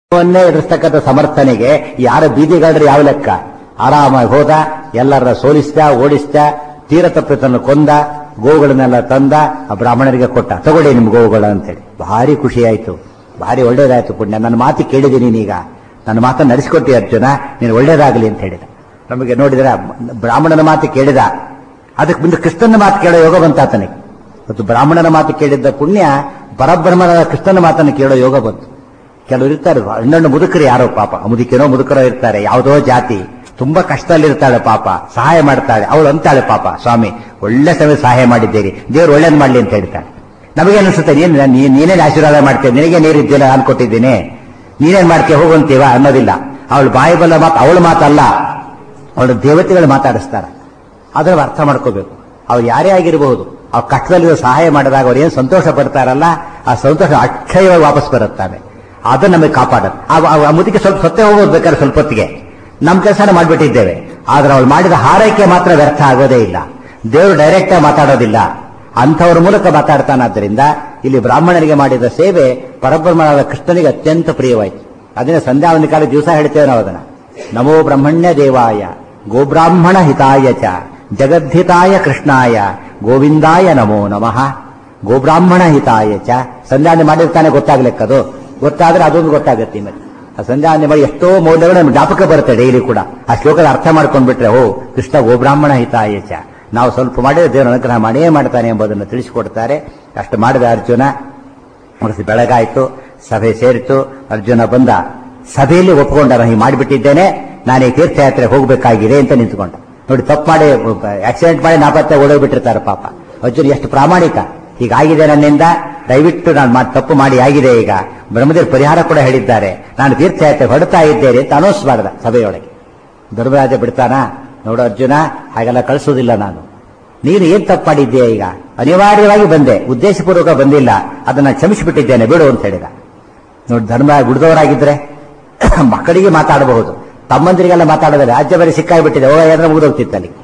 ವನ್ನೇ ಎದುರಿಸ್ತಕ್ಕಂಥ ಸಮರ್ಥನೆಗೆ ಯಾರ ಬೀದಿಗಾಡ್ರೆ ಯಾವ ಲೆಕ್ಕ ಆರಾಮಾಗಿ ಹೋದ ಎಲ್ಲರ ಸೋಲಿಸ್ದ ಓಡಿಸ್ದ ತೀರ ತಪ್ಪಿತನ್ನು ಕೊಂದ ಗೋವುಗಳನ್ನೆಲ್ಲ ತಂದ ಆ ಬ್ರಾಹ್ಮಣರಿಗೆ ಕೊಟ್ಟ ತಗೊಳ್ಳಿ ನಿಮ್ ಗೋವುಗಳು ಅಂತೇಳಿ ಭಾರಿ ಖುಷಿ ಆಯ್ತು ಭಾರಿ ಒಳ್ಳೇದಾಯ್ತು ಪುಣ್ಯ ನನ್ನ ಮಾತು ಕೇಳಿದ್ದೀನಿ ನೀನೀಗ ನನ್ನ ಮಾತನ್ನು ನಡೆಸಿಕೊಟ್ಟಿ ಅರ್ಜುನ ನೀನು ಒಳ್ಳೇದಾಗಲಿ ಅಂತ ಹೇಳಿದ ನಮಗೆ ನೋಡಿದ್ರೆ ಬ್ರಾಹ್ಮಣನ ಮಾತು ಕೇಳಿದ ಅದಕ್ಕೆ ಮುಂದೆ ಕೃಷ್ಣನ ಮಾತು ಕೇಳೋ ಯೋಗ ಬಂತ ಆತನಿಗೆ ಮತ್ತು ಬ್ರಾಹ್ಮಣನ ಮಾತು ಕೇಳಿದ್ದ ಪುಣ್ಯ ಪರಬ್ರಹ್ಮನ ಕೃಷ್ಣನ ಮಾತನ್ನು ಕೇಳೋ ಯೋಗ ಬಂತು ಕೆಲವರು ಇರ್ತಾರೆ ಹಣ್ಣು ಮುದುಕರು ಯಾರೋ ಪಾಪ ಮುದುಕಿನೋ ಮುದುಕರೋ ಇರ್ತಾರೆ ಯಾವುದೋ ಜಾತಿ ತುಂಬಾ ಕಷ್ಟದಲ್ಲಿರ್ತಾಳೆ ಪಾಪ ಸಹಾಯ ಮಾಡ್ತಾಳೆ ಅವಳು ಅಂತಾಳೆ ಪಾಪ ಸ್ವಾಮಿ ಒಳ್ಳೆ ಸಮಯ ಸಹಾಯ ಮಾಡಿದ್ದೀರಿ ದೇವ್ರು ಒಳ್ಳೇದ್ ಮಾಡ್ಲಿ ಅಂತ ಹೇಳ್ತಾಳೆ ನಮಗೆ ಅನಿಸುತ್ತೆ ನೀನ್ ನೀ- ನೀನೇನ್ ಆಶೀರ್ವಾದ ಮಾಡ್ತೇವೆ ನಿನಗೆ ನೀರಿದ್ದಿಲ್ಲ ಅನ್ಕೊಟ್ಟಿದ್ದೀನಿ ನೀನೇನ್ ಮಾಡ್ತೀಯ ಹೋಗಂತೀವ ಅನ್ನೋದಿಲ್ಲ ಅವಳು ಬಾಯಿ ಬಲ್ಲ ಮಾತು ಅವಳ ಮಾತಲ್ಲ ಅವಳು ದೇವತೆಗಳು ಮಾತಾಡಿಸ್ತಾರೆ ಅದರ ಅರ್ಥ ಮಾಡ್ಕೋಬೇಕು ಅವ್ರು ಯಾರೇ ಆಗಿರಬಹುದು ಅವ್ರ ಕಷ್ಟದಲ್ಲಿ ಸಹಾಯ ಮಾಡಿದಾಗ ಅವ್ರು ಏನು ಸಂತೋಷ ಪಡ್ತಾರಲ್ಲ ಆ ಸಂತೋಷ ಅಕ್ಷಯವಾಗಿ ವಾಪಸ್ ಬರುತ್ತಾರೆ ಅದು ನಮಗೆ ಕಾಪಾಡೋದು ಆ- ಆ- ಆ ಮುದುಕಿ ಸ್ವಲ್ಪ ಸತ್ತೇ ಹೋಗೋದು ಬೇಕಾದ್ರೆ ಸ್ವಲ್ಪ ಹೊತ್ತಿಗೆ ನಮ್ಮ ಕೆಲಸನ ಮಾಡಿಬಿಟ್ಟಿದ್ದೇವೆ ಆದ್ರೆ ಅವಳು ಮಾಡಿದ ಹಾರೈಕೆ ಮಾತ್ರ ವ್ಯರ್ಥ ಆಗೋದೇ ಇಲ್ಲ ದೇವರು ಡೈರೆಕ್ಟ್ ಆಗಿ ಮಾತಾಡೋದಿಲ್ಲ ಅಂಥವ್ರ ಮೂಲಕ ಮಾತಾಡ್ತಾನಾದ್ರಿಂದ ಇಲ್ಲಿ ಬ್ರಾಹ್ಮಣರಿಗೆ ಮಾಡಿದ ಸೇವೆ ಪರಬ್ರಹ್ಮನಾದ ಕೃಷ್ಣನಿಗೆ ಅತ್ಯಂತ ಪ್ರಿಯವಾಯಿತು ಅದನ್ನ ಸಂಧ್ಯಾವಂದಿ ಕಾಲ ದಿವಸ ಹೇಳ್ತೇವೆ ನಾವು ಅದನ್ನ ನಮೋ ಬ್ರಹ್ಮಣ್ಯ ದೇವಾಯ ಗೋಬ್ರಾಹ್ಮಣ ಹಿತಾಯ ಚ ಜಗದ್ಧಿತಾಯ ಕೃಷ್ಣಾಯ ಗೋವಿಂದಾಯ ನಮೋ ನಮಃ ಗೋಬ್ರಾಹ್ಮಣ ಹಿತಾಯ ಚ ಸಂಧ್ಯಾವಂದಿ ಮಾಡಿರ್ತಾನೆ ಗೊತ್ತಾಗ್ಲಿಕ್ಕದು ಗೊತ್ತಾದ್ರೆ ಅದೊಂದು ಗೊತ್ತಾಗುತ್ತೆ ಮತ್ತೆ ಆ ಸಂಧ್ಯಾವಂದಿ ಮಾಡಿ ಎಷ್ಟೋ ಮೌಲ್ಯಗಳು ನಮ್ಗೆ ಜ್ಞಾಪಕ ಬರುತ್ತೆ ಡೈಲಿ ಕೂಡ ಆ ಶ್ಲೋಕದ ಅರ್ಥ ಮಾಡ್ಕೊಂಡ್ಬಿಟ್ರೆ ಓ ಕೃಷ್ಣ ಗೋಬ್ರಾಹ್ಮಣ ಹಿತಾಯ ಚ ನಾವು ಸ್ವಲ್ಪ ಮಾಡಿದ್ರೆ ದೇವರ ಅನುಗ್ರಹ ಮಾಡೇ ಮಾಡ್ತಾನೆ ಎಂಬುದನ್ನು ತಿಳಿಸಿಕೊಡ್ತಾರೆ ಅಷ್ಟು ಮಾಡಿದ ಅರ್ಜುನ ಮುಗಿಸಿ ಬೆಳಗಾಯ್ತು ಸಭೆ ಸೇರಿತು ಅರ್ಜುನ ಬಂದ ಸಭೆಯಲ್ಲಿ ಒಪ್ಕೊಂಡ ನಾನು ಹೀಗೆ ಮಾಡಿಬಿಟ್ಟಿದ್ದೇನೆ ನಾನು ಈ ತೀರ್ಥಯಾತ್ರೆ ಹೋಗಬೇಕಾಗಿದೆ ಅಂತ ನಿಂತ್ಕೊಂಡ ನೋಡಿ ತಪ್ಪು ಮಾಡಿ ಆಕ್ಸಿಡೆಂಟ್ ಮಾಡಿ ನಾಪತ್ತೆ ಓಡೋಗ್ಬಿಟ್ಟಿರ್ತಾರೆ ಪಾಪ ಅರ್ಜುನ್ ಎಷ್ಟು ಪ್ರಾಮಾಣಿಕ ಹೀಗಾಗಿದೆ ನನ್ನಿಂದ ದಯವಿಟ್ಟು ನಾನು ಮಾ- ತಪ್ಪು ಮಾಡಿ ಆಗಿದೆ ಈಗ ಬ್ರಹ್ಮದೇವ್ ಪರಿಹಾರ ಕೂಡ ಹೇಳಿದ್ದಾರೆ ನಾನು ತೀರ್ಥಯಾತ್ರೆ ಹೊರಡ್ತಾ ಇದ್ದೇನೆ ಅಂತ ಅನೌನ್ಸ್ ಮಾಡಿದ ಸಭೆಯೊಳಗೆ ಧರ್ಮರಾಜ ಬಿಡ್ತಾನ ನೋಡು ಅರ್ಜುನ ಹಾಗೆಲ್ಲ ಕಳಿಸೋದಿಲ್ಲ ನಾನು ನೀನು ಏನ್ ತಪ್ಪು ಮಾಡಿದ್ದೀಯ ಈಗ ಅನಿವಾರ್ಯವಾಗಿ ಬಂದೆ ಉದ್ದೇಶಪೂರ್ವಕ ಬಂದಿಲ್ಲ ಅದನ್ನ ಕ್ಷಮಿಸಿಬಿಟ್ಟಿದ್ದೇನೆ ಬಿಡು ಅಂತ ಹೇಳಿದ ನೋಡಿ ಧರ್ಮ ಗುಡ್ದವರಾಗಿದ್ರೆ ಮಕ್ಕಳಿಗೆ ಮಾತಾಡಬಹುದು ತಮ್ಮಂದಿರಿಗೆಲ್ಲ ಮಾತಾಡೋದಿಲ್ಲ ರಾಜ್ಯ ಬರೀ ಸಿಕ್ಕಾಗ್ಬಿಟ್ಟಿದೆ ಓ ಏನಾದ್ರೂ ಮುಗಿದೋಗ್ತಿತ್ತು ಅಲ್ಲಿ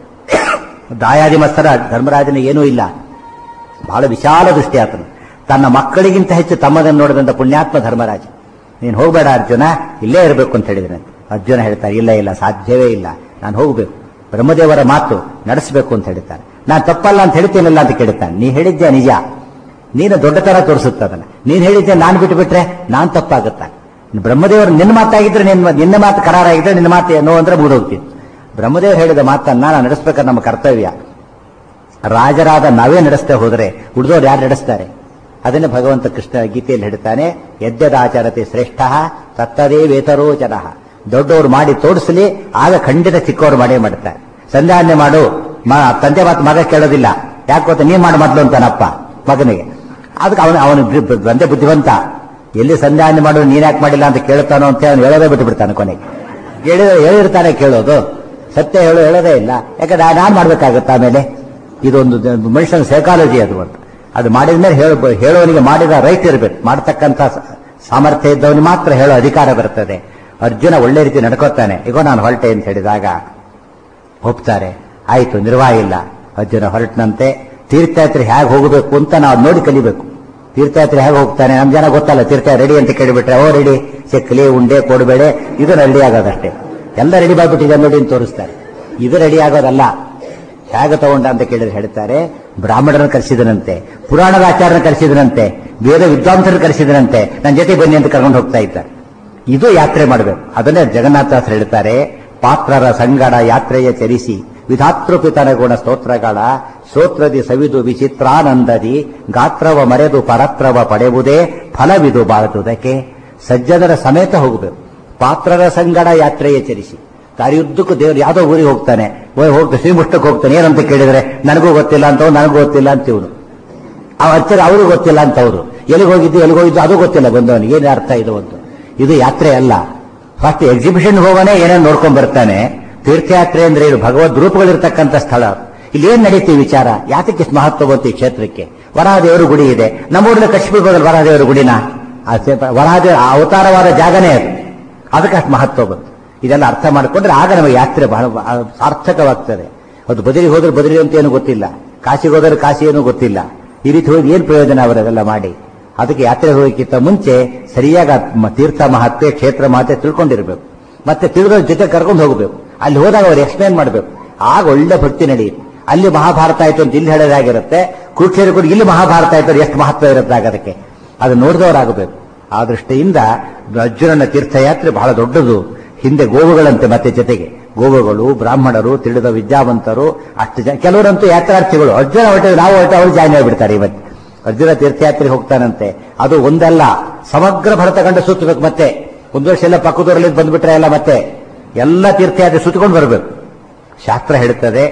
ದಾಯಾದಿ ಮತ್ಸರ ಧರ್ಮರಾಜನ ಏನೂ ಇಲ್ಲ ಬಹಳ ವಿಶಾಲ ದೃಷ್ಟಿ ಆತನು ತನ್ನ ಮಕ್ಕಳಿಗಿಂತ ಹೆಚ್ಚು ತಮ್ಮದನ್ನು ನೋಡಿದಂತ ಪುಣ್ಯಾತ್ಮ ಧರ್ಮರಾಜ ನೀನು ಹೋಗಬೇಡ ಅರ್ಜುನ ಇಲ್ಲೇ ಇರಬೇಕು ಅಂತ ಹೇಳಿದ್ರೆ ಅರ್ಜುನ ಹೇಳ್ತಾರೆ ಇಲ್ಲ ಇಲ್ಲ ಸಾಧ್ಯವೇ ಇಲ್ಲ ನಾನು ಹೋಗಬೇಕು ಬ್ರಹ್ಮದೇವರ ಮಾತು ನಡೆಸಬೇಕು ಅಂತ ಹೇಳ್ತಾನೆ ನಾನು ತಪ್ಪಲ್ಲ ಅಂತ ಹೇಳ್ತೇನಲ್ಲ ಅಂತ ಕೇಳ್ತಾನೆ ನೀ ಹೇಳಿದ್ದೆ ನಿಜ ನೀನು ದೊಡ್ಡತನ ತೋರಿಸುತ್ತೆ ಅದನ್ನ ನೀನ್ ಹೇಳಿದ್ದೆ ನಾನು ಬಿಟ್ಟು ಬಿಟ್ರೆ ನಾನ್ ತಪ್ಪಾಗುತ್ತಾ ಬ್ರಹ್ಮದೇವರು ನಿನ್ನ ಮಾತಾಗಿದ್ರೆ ನಿನ್ನ ನಿನ್ನ ಮಾತು ಕರಾರಾಗಿದ್ರೆ ನಿನ್ನ ಮಾತು ಏನೋ ಅಂದ್ರೆ ಮುಗಿದೋಗ್ತಿತ್ತು ಬ್ರಹ್ಮದೇವರು ಹೇಳಿದ ಮಾತನ್ನ ನಾನು ನಡೆಸಬೇಕಾದ ನಮ್ಮ ಕರ್ತವ್ಯ ರಾಜರಾದ ನಾವೇ ನಡೆಸ್ತಾ ಹೋದರೆ ಉಳಿದವ್ರು ಯಾರು ನಡೆಸ್ತಾರೆ ಅದನ್ನೇ ಭಗವಂತ ಕೃಷ್ಣ ಗೀತೆಯಲ್ಲಿ ಹೇಳ್ತಾನೆ ಯದ್ಯದಾಚರತೆ ಶ್ರೇಷ್ಠ ತತ್ತದೇ ವೇತರೋ ಜನ ದೊಡ್ಡವರು ಮಾಡಿ ತೋರಿಸಲಿ ಆಗ ಖಂಡಿತ ಚಿಕ್ಕವರು ಮಾಡೇ ಮಾಡ್ತಾರೆ ಸಂಧಾನ್ಯ ಮಾಡು ಮ- ತಂದೆ ಮಾತು ಮಗ ಕೇಳೋದಿಲ್ಲ ಯಾಕೆ ಗೊತ್ತಾ ನೀನ್ ಮಾಡಿ ಮೊದ್ಲು ಅಂತಾನಪ್ಪ ಮಗನಿಗೆ ಅದಕ್ಕೆ ಅವನು ಅವನು ಬು- ಬಂದೆ ಬುದ್ಧಿವಂತ ಎಲ್ಲಿ ಸಂಧಾನ್ಯ ಮಾಡು ನೀನ್ ಯಾಕೆ ಮಾಡಿಲ್ಲ ಅಂತ ಕೇಳ್ತಾನೋ ಅಂತ ಅವನು ಹೇಳೋದೇ ಬಿಟ್ಟು ಬಿಡ್ತಾನೆ ಕೊನೆಗೆ ಹೇಳಿ ಹೇಳಿರ್ತಾನೆ ಕೇಳೋದು ಸತ್ಯ ಹೇಳೋ ಹೇಳೋದೇ ಇಲ್ಲ ಯಾಕಂದ್ರೆ ನಾನು ಮಾಡ್ಬೇಕಾಗತ್ತ ಆಮೇಲೆ ಇದೊಂದು ದ- ಮನುಷ್ಯನ ಸೈಕಾಲಜಿ ಅದು ಅಂತ ಅದು ಮಾಡಿದ ಮೇಲೆ ಹೇಳ ಹೇಳೋನಿಗೆ ಮಾಡಿದ ರೈಟ್ ಇರಬೇಕು ಮಾಡತಕ್ಕಂತ ಸ- ಸಾಮರ್ಥ್ಯ ಇದ್ದವನಿಗೆ ಮಾತ್ರ ಹೇಳೋ ಅಧಿಕಾರ ಬರ್ತದೆ ಅರ್ಜುನ ಒಳ್ಳೆ ರೀತಿ ನಡ್ಕೋತಾನೆ ಈಗ ನಾನು ಹೊರಟೆ ಅಂತ ಹೇಳಿದಾಗ ಒಪ್ತಾರೆ ಆಯ್ತು ನಿರ್ವಾಹ ಇಲ್ಲ ಅರ್ಜುನ ಹೊರಟನಂತೆ ತೀರ್ಥಯಾತ್ರೆ ಹೇಗೆ ಹೋಗಬೇಕು ಅಂತ ನಾವು ನೋಡಿ ಕಲಿಬೇಕು ತೀರ್ಥಯಾತ್ರೆ ಹೇಗೆ ಹೋಗ್ತಾನೆ ನಮ್ ಜನ ಗೊತ್ತಲ್ಲ ತೀರ್ಥ ರೆಡಿ ಅಂತ ಕೇಳಿಬಿಟ್ರೆ ಓ ರೆಡಿ ಚಕ್ಲಿ ಉಂಡೆ ಕೊಡಬೇಳೆ ಇದು ರೆಡಿ ಆಗೋದಷ್ಟೇ ಎಲ್ಲ ರೆಡಿ ಮಾಡ್ಬಿಟ್ಟಿದೆ ನೋಡಿ ಅಂತ ತೋರಿಸ್ತಾರೆ ಇದು ರೆಡಿ ಆಗೋದಲ್ಲ ಹೇಗೆ ತಗೊಂಡ ಅಂತ ಕೇಳಿದ್ರೆ ಹೇಳ್ತಾರೆ ಬ್ರಾಹ್ಮಣರನ್ನು ಕರೆಸಿದನಂತೆ ಪುರಾಣದ ಆಚಾರನ ಕರೆಸಿದನಂತೆ ಬೇರೆ ವಿದ್ವಾಂಸರನ್ನು ಕರೆಸಿದನಂತೆ ನನ್ನ ಜೊತೆ ಬನ್ನಿ ಅಂತ ಕರ್ಕೊಂಡು ಹೋಗ್ತಾ ಇದ್ದಾರೆ ಇದು ಯಾತ್ರೆ ಮಾಡಬೇಕು ಅದನ್ನೇ ಜಗನ್ನಾಥದಾಸರು ಹೇಳ್ತಾರೆ ಪಾತ್ರರ ಸಂಗಡ ಯಾತ್ರೆಯ ಚರಿಸಿ ವಿಧಾತೃಪಿತನ ಗುಣ ಸ್ತೋತ್ರಗಳ ಸ್ತೋತ್ರದಿ ಸವಿದು ವಿಚಿತ್ರಾನಂದದಿ ಗಾತ್ರವ ಮರೆದು ಪರತ್ರವ ಪಡೆಯುವುದೇ ಫಲವಿದು ಬಾಳುವುದಕ್ಕೆ ಸಜ್ಜನರ ಸಮೇತ ಹೋಗಬೇಕು ಪಾತ್ರರ ಸಂಗಡ ಯಾತ್ರೆಯ ಚರಿಸಿ ದಾರಿಯುದ್ದಕ್ಕೂ ದೇವರು ಯಾವುದೋ ಊರಿಗೆ ಹೋಗ್ತಾನೆ ಓಯ್ ಹೋಗ್ತಾನೆ ಶ್ರೀಮುಷ್ಟಕ್ಕೆ ಹೋಗ್ತಾನೆ ಏನಂತ ಕೇಳಿದ್ರೆ ನನಗೂ ಗೊತ್ತಿಲ್ಲ ಅಂತ ನನಗೂ ಗೊತ್ತಿಲ್ಲ ಅಂತ ಇವನು ಆ ಹತ್ತಿರ ಅವ್ರಿಗೂ ಗೊತ್ತಿಲ್ಲ ಅಂತ ಅವರು ಎಲ್ಲಿಗೆ ಹೋಗಿದ್ದು ಎಲ್ಲಿಗೆ ಹೋಗಿದ್ದು ಅದು ಗೊತ್ತಿಲ್ಲ ಬಂದವನಿಗೆ ಏನು ಅರ್ಥ ಇದು ಒಂದು ಇದು ಯಾತ್ರೆ ಅಲ್ಲ ಫಸ್ಟ್ ಎಕ್ಸಿಬಿಷನ್ ಹೋಗೋನೆ ಏನೇನು ನೋಡ್ಕೊಂಡ್ ಬರ್ತಾನೆ ತೀರ್ಥಯಾತ್ರೆ ಅಂದ್ರೆ ಏನು ಭಗವದ್ ರೂಪಗಳಿರ್ತಕ್ಕಂಥ ಸ್ಥಳ ಇಲ್ಲಿ ಏನ್ ನಡೀತಿ ವಿಚಾರ ಯಾತಕ್ಕೆ ಇಷ್ಟು ಮಹತ್ವ ಬಂತು ಈ ಕ್ಷೇತ್ರಕ್ಕೆ ವರಹದೇವರ ಗುಡಿ ಇದೆ ನಮ್ಮೂರಿನ ಕಾಶ್ಮೀರ ಹೋಗಲ್ಲ ವರಹದೇವರ ಗುಡಿನ ಆ ಸೇ- ವರಹದೇವ ಆ ಅವತಾರವಾದ ಜಾಗನೇ ಅದು ಅದಕ್ಕೆ ಅಷ್ಟು ಮಹತ್ವ ಬಂತು ಇದೆಲ್ಲ ಅರ್ಥ ಮಾಡಿಕೊಂಡ್ರೆ ಆಗ ನಮಗೆ ಯಾತ್ರೆ ಬಹಳ ಬಹಳ ಸಾರ್ಥಕವಾಗ್ತದೆ ಅದು ಬದಲಿಗೆ ಹೋದ್ರೆ ಬದಲಿ ಅಂತ ಏನು ಗೊತ್ತಿಲ್ಲ ಕಾಶಿಗೆ ಹೋದ್ರೆ ಕಾಶಿ ಏನು ಗೊತ್ತಿಲ್ಲ ಈ ರೀತಿ ಹೋಗಿ ಏನ್ ಪ್ರಯೋಜನ ಅವರೆಲ್ಲ ಮಾಡಿ ಅದಕ್ಕೆ ಯಾತ್ರೆ ಹೋಗೋಕ್ಕಿಂತ ಮುಂಚೆ ಸರಿಯಾಗಿ ಆ ಮ- ತೀರ್ಥ ಮಹತ್ಯೆ ಕ್ಷೇತ್ರ ಮಹತ್ಯೆ ತಿಳ್ಕೊಂಡಿರ್ಬೇಕು ಮತ್ತೆ ತಿಳಿದವ್ರ ಜೊತೆ ಕರ್ಕೊಂಡು ಹೋಗಬೇಕು ಅಲ್ಲಿ ಹೋದಾಗ ಅವ್ರು ಎಕ್ಸ್ಪ್ಲೇನ್ ಮಾಡಬೇಕು ಆಗ ಒಳ್ಳೆ ಭಕ್ತಿ ನಡೆಯುತ್ತೆ ಅಲ್ಲಿ ಮಹಾಭಾರತ ಆಯ್ತು ಅಂತ ಇಲ್ಲಿ ಹೇಳೋದಾಗಿರುತ್ತೆ ಕುರುಕ್ಷೇತ್ರ ಕೂಡ ಇಲ್ಲಿ ಮಹಾಭಾರತ ಆಯ್ತು ಅಂದ್ರೆ ಎಷ್ಟು ಮಹತ್ವ ಇರುತ್ತೆ ಆಗ ಅದಕ್ಕೆ ಅದು ನೋಡಿದವರಾಗಬೇಕು ಆ ದೃಷ್ಟಿಯಿಂದ ಅರ್ಜುನನ ತೀರ್ಥಯಾತ್ರೆ ಬಹಳ ದೊಡ್ಡದು ಹಿಂದೆ ಗೋವುಗಳಂತೆ ಮತ್ತೆ ಜೊತೆಗೆ ಗೋವುಗಳು ಬ್ರಾಹ್ಮಣರು ತಿಳಿದ ವಿದ್ಯಾವಂತರು ಅಷ್ಟು ಜನ ಕೆಲವರಂತೂ ಯಾತ್ರಾರ್ಥಿಗಳು ಅರ್ಜುನ ಹೊಟ್ಟೆ ನಾವು ಹೊಟ್ಟೆ ಅವರು ಜಾಯ್ನ್ ಆಗಿಬಿಡ್ತಾರೆ ಇವತ್ತು ಅರ್ಜುನ ತೀರ್ಥಯಾತ್ರೆ ಹೋಗ್ತಾನಂತೆ ಅದು ಒಂದಲ್ಲ ಸಮಗ್ರ ಭರತ ಗಂಡ ಸುತ್ತಬೇಕು ಮತ್ತೆ ಒಂದು ವರ್ಷ ಎಲ್ಲ ಪಕ್ಕದೂರಲ್ಲಿ ಬಂದ್ಬಿಟ್ರೆ ಎಲ್ಲ ಮತ್ತೆ ಎಲ್ಲ ತೀರ್ಥಯಾತ್ರೆ ಸುತ್ತಕೊಂಡು ಬರಬೇಕು ಶಾಸ್ತ್ರ ಹೇಳುತ್ತದೆ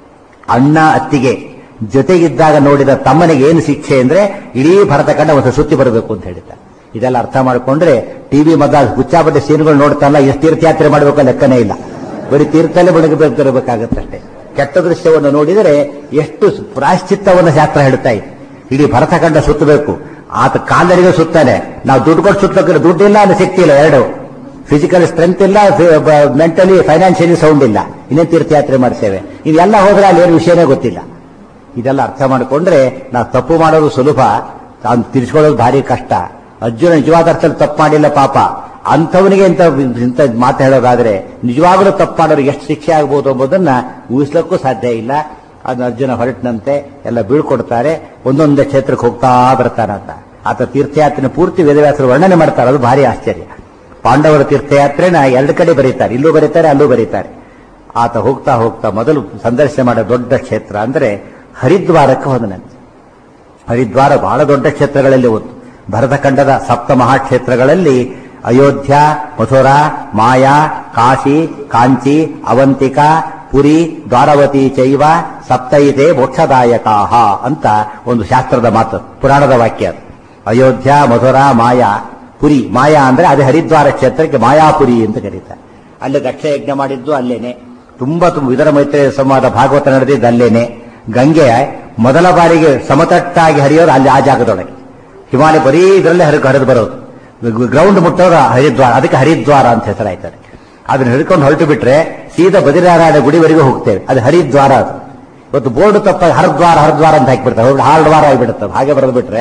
ಅಣ್ಣ ಅತ್ತಿಗೆ ಜೊತೆಗಿದ್ದಾಗ ನೋಡಿದ ತಮ್ಮನಿಗೆ ಏನು ಶಿಕ್ಷೆ ಅಂದ್ರೆ ಇಡೀ ಭರತ ಕಂಡ ಒಂದು ಸುತ್ತಿ ಬರಬೇಕು ಅಂತ ಹೇಳ್ತಾರೆ ಇದೆಲ್ಲ ಅರ್ಥ ಮಾಡ್ಕೊಂಡ್ರೆ ಟಿವಿ ಮದ ಹುಚ್ಚಾಬಟ್ಟೆ ಸೀನ್ಗಳು ನೋಡ್ತಾರಲ್ಲ ಎಷ್ಟು ತೀರ್ಥಯಾತ್ರೆ ಮಾಡಬೇಕು ಲೆಕ್ಕನೇ ಇಲ್ಲ ಬರೀ ತೀರ್ಥಲ್ಲೇ ಮುಳುಗಬೇಕಾಗತ್ತಷ್ಟೇ ಕೆಟ್ಟ ದೃಶ್ಯವನ್ನು ನೋಡಿದರೆ ಎಷ್ಟು ಪ್ರಾಶ್ಚಿತ್ತವನ್ನು ಶಾಸ್ತ್ರ ಹೇಳ್ತಾ ಇದೆ ಇಡೀ ಭರತಖಂಡ ಸುತ್ತಬೇಕು ಆತ ಕಾಲರಿಗೆ ಸುತ್ತಾನೆ ನಾವು ದುಡ್ಡು ಕೊಟ್ಟು ಸುತ್ತಕ್ಕೆ ದುಡ್ಡಿಲ್ಲ ಅಂದ್ರೆ ಶಕ್ತಿ ಇಲ್ಲ ಎರಡು ಫಿಸಿಕಲ್ ಸ್ಟ್ರೆಂತ್ ಇಲ್ಲ ಮೆಂಟಲಿ ಫೈನಾನ್ಷಿಯಲಿ ಸೌಂಡ್ ಇಲ್ಲ ಇನ್ನೇ ತೀರ್ಥಯಾತ್ರೆ ಮಾಡ್ತೇವೆ ಇದೆಲ್ಲ ಹೋದ್ರೆ ಅಲ್ಲಿ ಏನು ವಿಷಯನೇ ಗೊತ್ತಿಲ್ಲ ಇದೆಲ್ಲ ಅರ್ಥ ಮಾಡಿಕೊಂಡ್ರೆ ನಾವು ತಪ್ಪು ಮಾಡೋದು ಸುಲಭ ತಾನು ತಿರ್ಸ್ಕೊಳ್ಳೋದು ಭಾರಿ ಕಷ್ಟ ಅರ್ಜುನ ನಿಜವಾದ ಅರ್ಥದಲ್ಲಿ ತಪ್ಪು ಮಾಡಿಲ್ಲ ಪಾಪ ಅಂಥವನಿಗೆ ಇಂಥ ಇಂಥ ಮಾತು ಹೇಳೋದಾದ್ರೆ ನಿಜವಾಗಲೂ ತಪ್ಪು ಮಾಡೋರು ಎಷ್ಟು ಶಿಕ್ಷೆ ಆಗ್ಬೋದು ಎಂಬುದನ್ನ ಊಹಿಸ್ಲಿಕ್ಕೂ ಸಾಧ್ಯ ಇಲ್ಲ ಅದನ್ನ ಅರ್ಜುನ ಹೊರಟಿನಂತೆ ಎಲ್ಲ ಬೀಳ್ಕೊಡ್ತಾರೆ ಒಂದೊಂದೇ ಕ್ಷೇತ್ರಕ್ಕೆ ಹೋಗ್ತಾ ಬರ್ತಾನಂತ ಆತ ತೀರ್ಥಯಾತ್ರೆ ಪೂರ್ತಿ ವೇದವ್ಯಾಸರು ವರ್ಣನೆ ಮಾಡ್ತಾರೆ ಅದು ಭಾರಿ ಆಶ್ಚರ್ಯ ಪಾಂಡವರ ತೀರ್ಥಯಾತ್ರೆನ ಎರಡು ಕಡೆ ಬರೀತಾರೆ ಇಲ್ಲೂ ಬರೀತಾರೆ ಅಲ್ಲೂ ಬರೀತಾರೆ ಆತ ಹೋಗ್ತಾ ಹೋಗ್ತಾ ಮೊದಲು ಸಂದರ್ಶನ ಮಾಡೋ ದೊಡ್ಡ ಕ್ಷೇತ್ರ ಅಂದ್ರೆ ಹರಿದ್ವಾರಕ್ಕೆ ಹೋದನಂತೆ ಹರಿದ್ವಾರ ಬಹಳ ದೊಡ್ಡ ಕ್ಷೇತ್ರಗಳಲ್ಲಿ ಒಂದು ಭರತಖಂಡದ ಸಪ್ತ ಮಹಾಕ್ಷೇತ್ರಗಳಲ್ಲಿ ಅಯೋಧ್ಯ ಮಥುರಾ ಮಾಯಾ ಕಾಶಿ ಕಾಂಚಿ ಅವಂತಿಕಾ ಪುರಿ ದ್ವಾರವತಿ ಚೈವ ಸಪ್ತೈತೆ ಮೋಕ್ಷದಾಯಕಾಹ ಅಂತ ಒಂದು ಶಾಸ್ತ್ರದ ಮಾತು ಪುರಾಣದ ವಾಕ್ಯ ಅದು. ಅಯೋಧ್ಯ ಮಥುರಾ ಮಾಯಾ ಪುರಿ ಮಾಯಾ ಅಂದ್ರೆ ಅದೇ ಹರಿದ್ವಾರ ಕ್ಷೇತ್ರಕ್ಕೆ ಮಾಯಾಪುರಿ ಅಂತ ಕರೀತಾರೆ ಅಲ್ಲಿ ದಕ್ಷ ಯಜ್ಞ ಮಾಡಿದ್ದು ಅಲ್ಲೇನೆ ತುಂಬಾ ತುಂಬ ಇದರ ಮೈತ್ರಿ ಸಂವಾದ ಭಾಗವತ ನಡೆದಿದ್ದು ಅಲ್ಲೇನೆ ಗಂಗೆ ಮೊದಲ ಬಾರಿಗೆ ಸಮತಟ್ಟಾಗಿ ಹರಿಯೋದು ಅಲ್ಲಿ ಆ ಜಾಗದೊಳಗೆ ಹಿಮಾಲಯ ಬರೀ ಇದರಲ್ಲೇ ಹರಿದು ಹರಿದು ಬರೋದು ಗ್ರೌಂಡ್ ಮುಟ್ಟೋದು ಹರಿದ್ವಾರ ಅದಕ್ಕೆ ಹರಿದ್ವಾರ ಅಂತ ಹೆಸರಾಯ್ತಾರೆ ಅದನ್ನ ಹಿಡ್ಕೊಂಡು ಹೊರಟು ಬಿಟ್ರೆ ಸೀದಾ ಬದಿರಾರಾಯಣ ಗುಡಿವರೆಗೂ ಹೋಗ್ತೇವೆ ಅದು ಹರಿದ್ವಾರ ಅದು ಇವತ್ತು ಬೋರ್ಡ್ ತಪ್ಪ ಹರಿದ್ವಾರ ಹರಿದ್ವಾರ ಅಂತ ಹಾಕಿಬಿಡ್ತಾರೆ ಹೋಗ್ಬಿಟ್ಟು ಹಾರ್ಡ್ವಾರ ಆಗಿಬಿಡುತ್ತೆ ಹಾಗೆ ಬರೆದು ಬಿಟ್ರೆ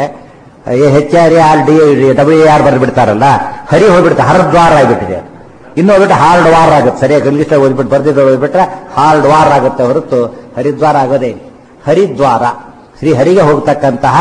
H R R D W R ಬರೆದು ಬಿಡ್ತಾರಲ್ಲ ಹರಿ ಹೋಗ್ಬಿಡುತ್ತೆ ಹರಿದ್ವಾರ ಆಗಿಬಿಟ್ಟಿದೆ ಅದು ಇನ್ನು ಹೋಗ್ಬಿಟ್ಟು ಹಾರ್ಡ್ ವಾರ್ ಆಗುತ್ತೆ ಸರಿಯಾಗಿ ಇಂಗ್ಲಿಷ್ ಓದ್ಬಿಟ್ಟು ಬರ್ದಿದ್ದು ಓದ್ಬಿಟ್ರೆ ಹಾರ್ಡ್ ವಾರ್ ಆಗುತ್ತೆ ಹೊರತು ಹರಿದ್ವಾರ ಆಗೋದೇ ಇಲ್ಲ ಹರಿದ್ವಾರ ಶ್ರೀ ಹರಿಗೆ ಹೋಗ್ತಕ್ಕಂತಹ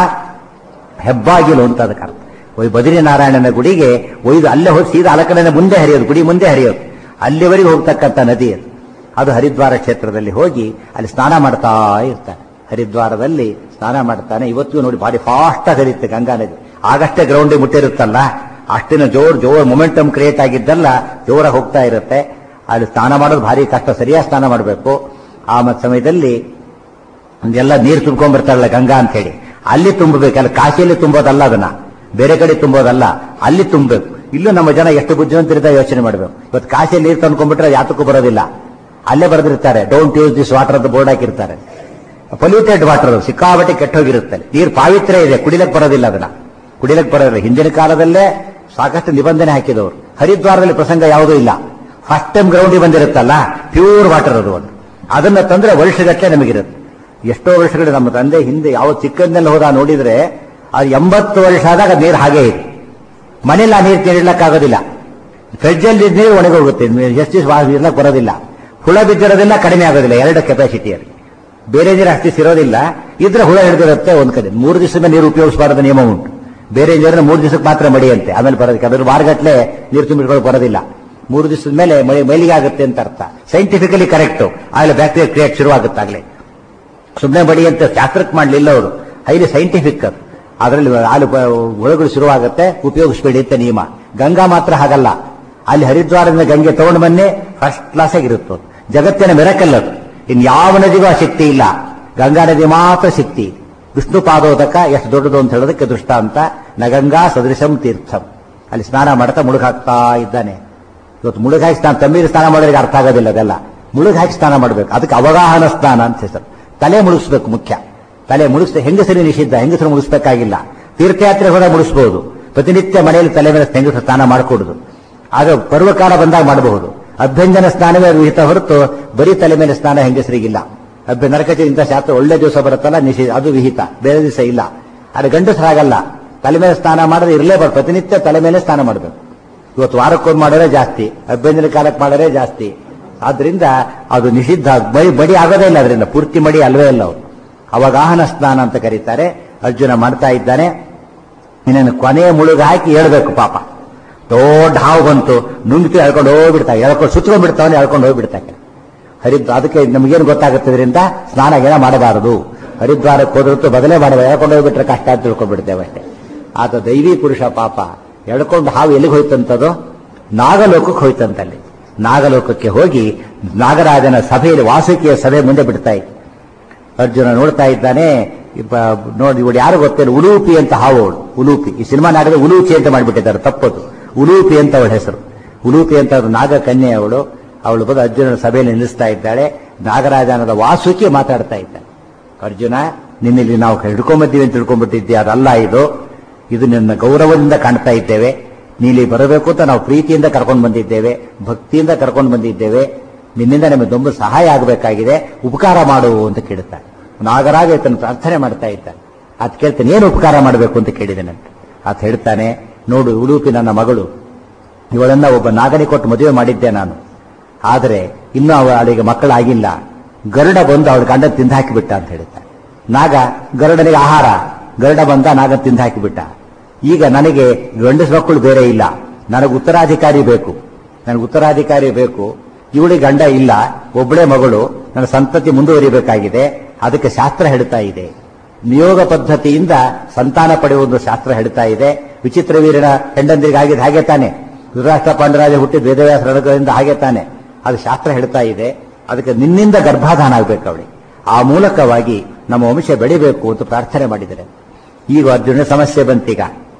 ಹೆಬ್ಬಾಗಿಲು ಅಂತ ಅದಕ್ಕೆ ಅರ್ಥ ಒಯ್ ಬದ್ರಿನಾರಾಯಣನ ಗುಡಿಗೆ ಒಯ್ದು ಅಲ್ಲೇ ಹೋಗಿ ಸೀದಾ ಅಲಕಡನೆ ಮುಂದೆ ಹರಿಯೋದು ಗುಡಿ ಮುಂದೆ ಹರಿಯೋದು ಅಲ್ಲಿವರೆಗೆ ಹೋಗ್ತಕ್ಕಂಥ ನದಿ ಅದು ಅದು ಹರಿದ್ವಾರ ಕ್ಷೇತ್ರದಲ್ಲಿ ಹೋಗಿ ಅಲ್ಲಿ ಸ್ನಾನ ಮಾಡ್ತಾ ಇರ್ತಾನೆ ಹರಿದ್ವಾರದಲ್ಲಿ ಸ್ನಾನ ಮಾಡ್ತಾನೆ ಇವತ್ತಿಗೂ ನೋಡಿ ಭಾರಿ ಫಾಸ್ಟ್ ಆಗಿ ಹರಿಯುತ್ತೆ ಗಂಗಾ ನದಿ ಆಗಷ್ಟೇ ಗ್ರೌಂಡಿಗೆ ಮುಟ್ಟಿರುತ್ತಲ್ಲ ಅಷ್ಟಿನ ಜೋರ್ ಜೋರ್ ಮೊಮೆಂಟಮ್ ಕ್ರಿಯೇಟ್ ಆಗಿದ್ದಲ್ಲ ಜೋರಾಗಿ ಹೋಗ್ತಾ ಇರುತ್ತೆ ಅಲ್ಲಿ ಸ್ನಾನ ಮಾಡೋದು ಭಾರಿ ಕಷ್ಟ ಸರಿಯಾಗಿ ಸ್ನಾನ ಮಾಡಬೇಕು ಆ ಮತ್ತ್ ಸಮಯದಲ್ಲಿ ಎಲ್ಲ ನೀರು ತುಂಬ್ಕೊಂಡ್ ಬರ್ತಾರಲ್ಲ ಗಂಗಾ ಅಂತ ಹೇಳಿ ಅಲ್ಲಿ ತುಂಬಬೇಕು ಅಲ್ಲಿ ಕಾಶಿಯಲ್ಲಿ ತುಂಬೋದಲ್ಲ ಅದನ್ನ ಬೇರೆ ಕಡೆ ತುಂಬೋದಲ್ಲ ಅಲ್ಲಿ ತುಂಬಬೇಕು ಇಲ್ಲೂ ನಮ್ಮ ಜನ ಎಷ್ಟು ಬುದ್ಧಿವಂತರಿದ್ದ ಯೋಚನೆ ಮಾಡಬೇಕು ಇವತ್ತು ಕಾಶಿಯಲ್ಲಿ ನೀರು ತಂದ್ಕೊಂಡ್ಬಿಟ್ರೆ ಯಾತಕ್ಕೂ ಬರೋದಿಲ್ಲ ಅಲ್ಲೇ ಬರೆದಿರ್ತಾರೆ ಡೋಂಟ್ ಯೂಸ್ ದಿಸ್ ವಾಟರ್ ಅಂತ ಬೋರ್ಡ್ ಹಾಕಿರ್ತಾರೆ ಪೊಲ್ಯೂಟೆಡ್ ವಾಟರ್ ಸಿಕ್ಕಾಬಟ್ಟೆ ಕೆಟ್ಟೋಗಿರುತ್ತೆ ನೀರು ಪಾವಿತ್ರ್ಯ ಇದೆ ಕುಡಿಲಕ್ಕೆ ಬರೋದಿಲ್ಲ ಅದನ್ನ ಕುಡಿಲಕ್ಕೆ ಬರೋದಿಲ್ಲ ಹಿಂದಿನ ಕಾಲದಲ್ಲೇ ಸಾಕಷ್ಟು ನಿಬಂಧನೆ ಹಾಕಿದವರು ಹರಿದ್ವಾರದಲ್ಲಿ ಪ್ರಸಂಗ ಯಾವುದೂ ಇಲ್ಲ ಫಸ್ಟ್ ಟೈಮ್ ಗ್ರೌಂಡಿಗೆ ಬಂದಿರುತ್ತಲ್ಲ ಪ್ಯೂರ್ ವಾಟರ್ ಅದು ಒಂದು ಅದನ್ನ ತಂದ್ರೆ ವರ್ಷಗಟ್ಟಲೆ ನಮಗಿರುತ್ತೆ ಎಷ್ಟೋ ವರ್ಷಗಳು ನಮ್ಮ ತಂದೆ ಹಿಂದೆ ಯಾವ ಚಿಕ್ಕಂದಲ್ಲಿ ಹೋದ ನೋಡಿದ್ರೆ ಅದು ಎಂಬತ್ತು ವರ್ಷ ಆದಾಗ ನೀರು ಹಾಗೆ ಇದೆ ಮನೇಲಿ ಆ ನೀರು ತಿನ್ನಕ್ಕಾಗೋದಿಲ್ಲ ಫ್ರಿಡ್ಜಲ್ಲಿ ನೀರು ಒಣಗೋಗುತ್ತೆ ಎಷ್ಟು ಇರ್ಲಕ್ಕೆ ಬರೋದಿಲ್ಲ ಹುಳ ಬಿದ್ದಿರೋದಿಲ್ಲ ಕಡಿಮೆ ಆಗೋದಿಲ್ಲ ಎರಡು ಕೆಪಾಸಿಟಿಯಲ್ಲಿ ಬೇರೆ ನೀರು ಅಷ್ಟು ಇರೋದಿಲ್ಲ ಇದ್ರೆ ಹುಳ ಹಿಡಿದಿರುತ್ತೆ ಒಂದ್ ಕಡೆ ಮೂರು ದಿವಸದ ನೀರು ಉಪಯೋಗಿಸಬಾರದ ನಿಯಮ ಉಂಟು ಬೇರೆ ನೀರನ್ನ ಮೂರು ದಿವಸಕ್ಕೆ ಮಾತ್ರ ಮಡಿಯಂತೆ ಆಮೇಲೆ ಬರೋದಕ್ಕೆ ಅದ್ರ ವಾರಗಟ್ಲೆ ನೀರು ತುಂಬಿಟ್ಕೊಂಡು ಬರೋದಿಲ್ಲ ಮೂರು ದಿವಸದ ಮೇಲೆ ಮೈ ಮೈಲಿಗೆ ಆಗುತ್ತೆ ಅಂತ ಅರ್ಥ ಸೈಂಟಿಫಿಕಲಿ ಕರೆಕ್ಟ್ ಆಗಲೇ ಬ್ಯಾಕ್ಟೀರಿಯಾ ಕ್ರಿಯೇಟ್ ಶುರುವಾಗುತ್ತಾಗಲೇ ಸುಮ್ಮನೆ ಬಡಿ ಅಂತ ಶಾಸ್ತ್ರಕ್ಕೆ ಮಾಡಲಿಲ್ಲ ಅವರು ಹೈಲಿ ಸೈಂಟಿಫಿಕ್ ಅದು ಅದರಲ್ಲಿ ಹಾಲು ಪ- ಒಳಗಳು ಶುರುವಾಗುತ್ತೆ ಉಪಯೋಗಿಸಬೇಡಿ ಅಂತ ನಿಯಮ ಗಂಗಾ ಮಾತ್ರ ಹಾಗಲ್ಲ ಅಲ್ಲಿ ಹರಿದ್ವಾರದಿಂದ ಗಂಗೆ ತಗೊಂಡು ಬನ್ನಿ ಫಸ್ಟ್ ಕ್ಲಾಸ್ ಆಗಿರುತ್ತೆ ಅದು. ಜಗತ್ತಿನ ಮೆರಕಲ್ ಅದು ಇನ್ ಯಾವ ನದಿಗೂ ಆ ಶಕ್ತಿ ಇಲ್ಲ ಗಂಗಾ ನದಿ ಮಾತ್ರ ಶಕ್ತಿ ವಿಷ್ಣು ಪಾದೋದಕ ಎಷ್ಟು ದೊಡ್ಡದು ಅಂತ ಹೇಳೋದಕ್ಕೆ ದೃಷ್ಟಾಂತ ನಗಂಗಾ ಸದೃಶಂ ತೀರ್ಥಂ ಅಲ್ಲಿ ಸ್ನಾನ ಮಾಡ್ತಾ ಮುಳುಗಾಕ್ತಾ ಇದ್ದಾನೆ ಇವತ್ತು ಮುಳುಗಾಕಿ ಸ್ನಾನ ತಣ್ಣೀರು ಸ್ನಾನ ಮಾಡೋರಿಗೆ ಅರ್ಥ ಆಗೋದಿಲ್ಲ ಅದೆಲ್ಲ ಮುಳುಗಾಕಿ ಸ್ನಾನ ಮಾಡಬೇಕು ಅದಕ್ಕೆ ಅವಗಾಹನ ಸ್ನಾನ ಅಂತ ಹೆಸರು ತಲೆ ಮುಳುಗಿಸ್ಬೇಕು ಮುಖ್ಯ ತಲೆ ಮುಳುಗಿಸ್ ಹೆಂಗಸರಿ ನಿಷಿದ್ಧ ಹೆಂಗಸರು ಮುಳುಗಿಸ್ಬೇಕಾಗಿಲ್ಲ ತೀರ್ಥಯಾತ್ರೆ ಹೋದಾಗ ಮುಳುಗಿಸಬಹುದು ಪ್ರತಿನಿತ್ಯ ಮನೆಯಲ್ಲಿ ತಲೆ ಮೇಲೆ ಹೆಂಗಸರು ಸ್ನಾನ ಮಾಡಿಕೊಡುದು ಆಗ ಪರ್ವಕಾಲ ಬಂದಾಗ ಮಾಡಬಹುದು ಅಭ್ಯಂಜನ ಸ್ನಾನವೇ ವಿಹಿತ ಹೊರತು ಬರೀ ತಲೆ ಮೇಲೆ ಸ್ನಾನ ಹೆಂಗಸರಿಗಿಲ್ಲ ಅಭ್ಯ ನರಕಚಿ ಇಂಥ ಶಾಸ್ತ್ರ ಒಳ್ಳೆ ದಿವಸ ಬರುತ್ತಲ್ಲ ನಿಷೇಧ ಅದು ವಿಹಿತ ಬೇರೆ ದಿವಸ ಇಲ್ಲ ಆದ್ರೆ ಗಂಡಸರಾಗಲ್ಲ ತಲೆ ಮೇಲೆ ಸ್ನಾನ ಮಾಡಿದ್ರೆ ಇರಲೇಬಾರ್ದು ಪ್ರತಿನಿತ್ಯ ತಲೆ ಮೇಲೆ ಸ್ನಾನ ಮಾಡಬೇಕು ಇವತ್ತು ವಾರಕ್ಕೊಂದು ಮಾಡೋರೇ ಜಾಸ್ತಿ ಅಭ್ಯಂಜನ ಕಾಲಕ್ಕೆ ಮಾಡೋರೇ ಜಾಸ್ತಿ ಆದ್ರಿಂದ ಅದು ನಿಷಿದ್ಧ ಬಡಿ ಬಡಿ ಆಗೋದೇ ಇಲ್ಲ ಅದರಿಂದ ಪೂರ್ತಿ ಮಡಿ ಅಲ್ವೇ ಇಲ್ಲ ಅವು ಅವಗಾಹನ ಸ್ನಾನ ಅಂತ ಕರೀತಾರೆ ಅರ್ಜುನ ಮಾಡ್ತಾ ಇದ್ದಾನೆ ಇನ್ನೇನು ಕೊನೆಯ ಮುಳುಗ ಹಾಕಿ ಹೇಳ್ಬೇಕು ಪಾಪ ದೊಡ್ಡ ಹಾವು ಬಂತು ನುಂಗ್ತಿ ಎಳ್ಕೊಂಡು ಹೋಗ್ಬಿಡ್ತಾ ಎಳ್ಕೊಂಡು ಸುತ್ಕೊಂಡ್ ಬಿಡ್ತಾವನೆ ಎಳ್ಕೊಂಡು ಹೋಗ್ಬಿಡ್ತಾನೆ ಹರಿದ್ವಾರ ಅದಕ್ಕೆ ನಮಗೇನು ಗೊತ್ತಾಗುತ್ತೆ ಇದರಿಂದ ಸ್ನಾನ ಗೀನ ಮಾಡಬಾರದು ಹರಿದ್ವಾರಕ್ಕೆ ಹೋದ್ರತ್ತು ಬದಲೇ ಮಾಡಬಾರದು ಎಳ್ಕೊಂಡು ಹೋಗ್ಬಿಟ್ರೆ ಕಷ್ಟ ಅಂತ ತಿಳ್ಕೊಂಡ್ಬಿಡ್ತೇವೆ ಅಷ್ಟೇ ಆತ ದೈವಿ ಪುರುಷ ಪಾಪ ಎಳ್ಕೊಂಡು ಹಾವು ಎಲ್ಲಿಗೆ ಹೋಯ್ತಂತದು ನಾಗಲೋಕಕ್ಕೆ ಹೋಯ್ತಂತಲ್ಲಿ ನಾಗಲೋಕಕ್ಕೆ ಹೋಗಿ ನಾಗರಾಜನ ಸಭೆಯಲ್ಲಿ ವಾಸುಕಿಯ ಸಭೆ ಮುಂದೆ ಬಿಡ್ತಾ ಇತ್ತು ಅರ್ಜುನ ನೋಡ್ತಾ ಇದ್ದಾನೆ ಇಪ್ಪ ನೋಡಿ ಇವಳು ಯಾರು ಗೊತ್ತಿಲ್ಲ ಉಲೂಪಿ ಅಂತ ಹಾವು ಅವಳು ಉಲೂಪಿ ಈ ಸಿನಿಮಾ ನಾಟಕ ಉಲೂಚಿ ಅಂತ ಮಾಡಿಬಿಟ್ಟಿದ್ದಾರೆ ತಪ್ಪದು ಉಲೂಪಿ ಅಂತ ಅವಳ ಹೆಸರು ಉಲೂಪಿ ಅಂತ ಅದು ನಾಗ ಕನ್ಯೆ ಅವಳು ಅವಳು ಬಂದು ಅರ್ಜುನನ ಸಭೆಯಲ್ಲಿ ನಿಲ್ಲಿಸ್ತಾ ಇದ್ದಾಳೆ ನಾಗರಾಜನದ ವಾಸುಕಿ ಮಾತಾಡ್ತಾ ಇದ್ದಾಳೆ ಅರ್ಜುನ ನಿನ್ನಲ್ಲಿ ನಾವು ಹಿಡ್ಕೊಂಬದ್ದೀವಿ ಅಂತ ತಿಳ್ಕೊಂಡ್ಬಿಟ್ಟಿದ್ದೆ ಅದಲ್ಲ ಇದು ಇದು ನಿನ್ನ ಗೌರವದಿಂದ ಕಾಣ್ತಾ ಇದ್ದೇವೆ ನೀಲಿ ಬರಬೇಕು ಅಂತ ನಾವು ಪ್ರೀತಿಯಿಂದ ಕರ್ಕೊಂಡು ಬಂದಿದ್ದೇವೆ ಭಕ್ತಿಯಿಂದ ಕರ್ಕೊಂಡು ಬಂದಿದ್ದೇವೆ ನಿನ್ನಿಂದ ನಮಗೆ ತುಂಬ ಸಹಾಯ ಆಗಬೇಕಾಗಿದೆ ಉಪಕಾರ ಮಾಡು ಅಂತ ಕೇಳುತ್ತಾನೆ ನಾಗರಾಜ ಆತನ ಪ್ರಾರ್ಥನೆ ಮಾಡ್ತಾ ಇದ್ದಾನೆ ಅದ್ ಕೇಳ್ತಾನೆ ಏನು ಉಪಕಾರ ಮಾಡಬೇಕು ಅಂತ ಕೇಳಿದೆನಂತೆ ಆತ ಹೇಳ್ತಾನೆ ನೋಡು ಉಡುಪಿ ನನ್ನ ಮಗಳು ಇವಳನ್ನ ಒಬ್ಬ ನಾಗನಿ ಕೊಟ್ಟು ಮದುವೆ ಮಾಡಿದ್ದೆ ನಾನು ಆದರೆ ಇನ್ನೂ ಅವಳ ಅವಳಿಗೆ ಮಕ್ಕಳಾಗಿಲ್ಲ ಗರುಡ ಬಂದು ಅವಳ ಗಂಡ ತಿಂದು ಹಾಕಿಬಿಟ್ಟ ಅಂತ ಹೇಳ್ತಾನೆ ನಾಗ ಗರುಡನಿಗೆ ಆಹಾರ ಗರುಡ ಬಂದ ನಾಗ ತಿಂದು ಹಾಕಿಬಿಟ್ಟ ಈಗ ನನಗೆ ಗಂಡಸ ಮಕ್ಕಳು ಬೇರೆ ಇಲ್ಲ ನನಗೆ ಉತ್ತರಾಧಿಕಾರಿ ಬೇಕು ನನಗೆ ಉತ್ತರಾಧಿಕಾರಿ ಬೇಕು ಇವಳಿಗೆ ಗಂಡ ಇಲ್ಲ ಒಬ್ಬಳೇ ಮಗಳು ನನ್ನ ಸಂತತಿ ಮುಂದುವರಿಬೇಕಾಗಿದೆ ಅದಕ್ಕೆ ಶಾಸ್ತ್ರ ಹೇಳ್ತಾ ಇದೆ ನಿಯೋಗ ಪದ್ಧತಿಯಿಂದ ಸಂತಾನ ಪಡೆಯುವುದು ಶಾಸ್ತ್ರ ಹೇಳ್ತಾ ಇದೆ ವಿಚಿತ್ರ ವೀರನ ಹೆಂಡಂದಿರಿಗಾಗಿದ್ದು ಹಾಗೆ ತಾನೆ ಧೃತರಾಷ್ಟ್ರ ಪಾಂಡರಾಜ ಹುಟ್ಟಿದ ವೇದವ್ಯಾಸ ರಣಗಳಿಂದ ಹಾಗೆ ತಾನೆ ಅದು ಶಾಸ್ತ್ರ ಹೇಳ್ತಾ ಇದೆ ಅದಕ್ಕೆ ನಿನ್ನಿಂದ ಗರ್ಭಾಧಾನ ಆಗಬೇಕು ಅವಳಿಗೆ ಆ ಮೂಲಕವಾಗಿ ನಮ್ಮ ವಂಶ ಬೆಳಿಬೇಕು ಅಂತ ಪ್ರಾರ್ಥನೆ ಮಾಡಿದರೆ ಈಗ ಅರ್ಜುನ ಸಮಸ್ಯೆ ಬಂತೀಗ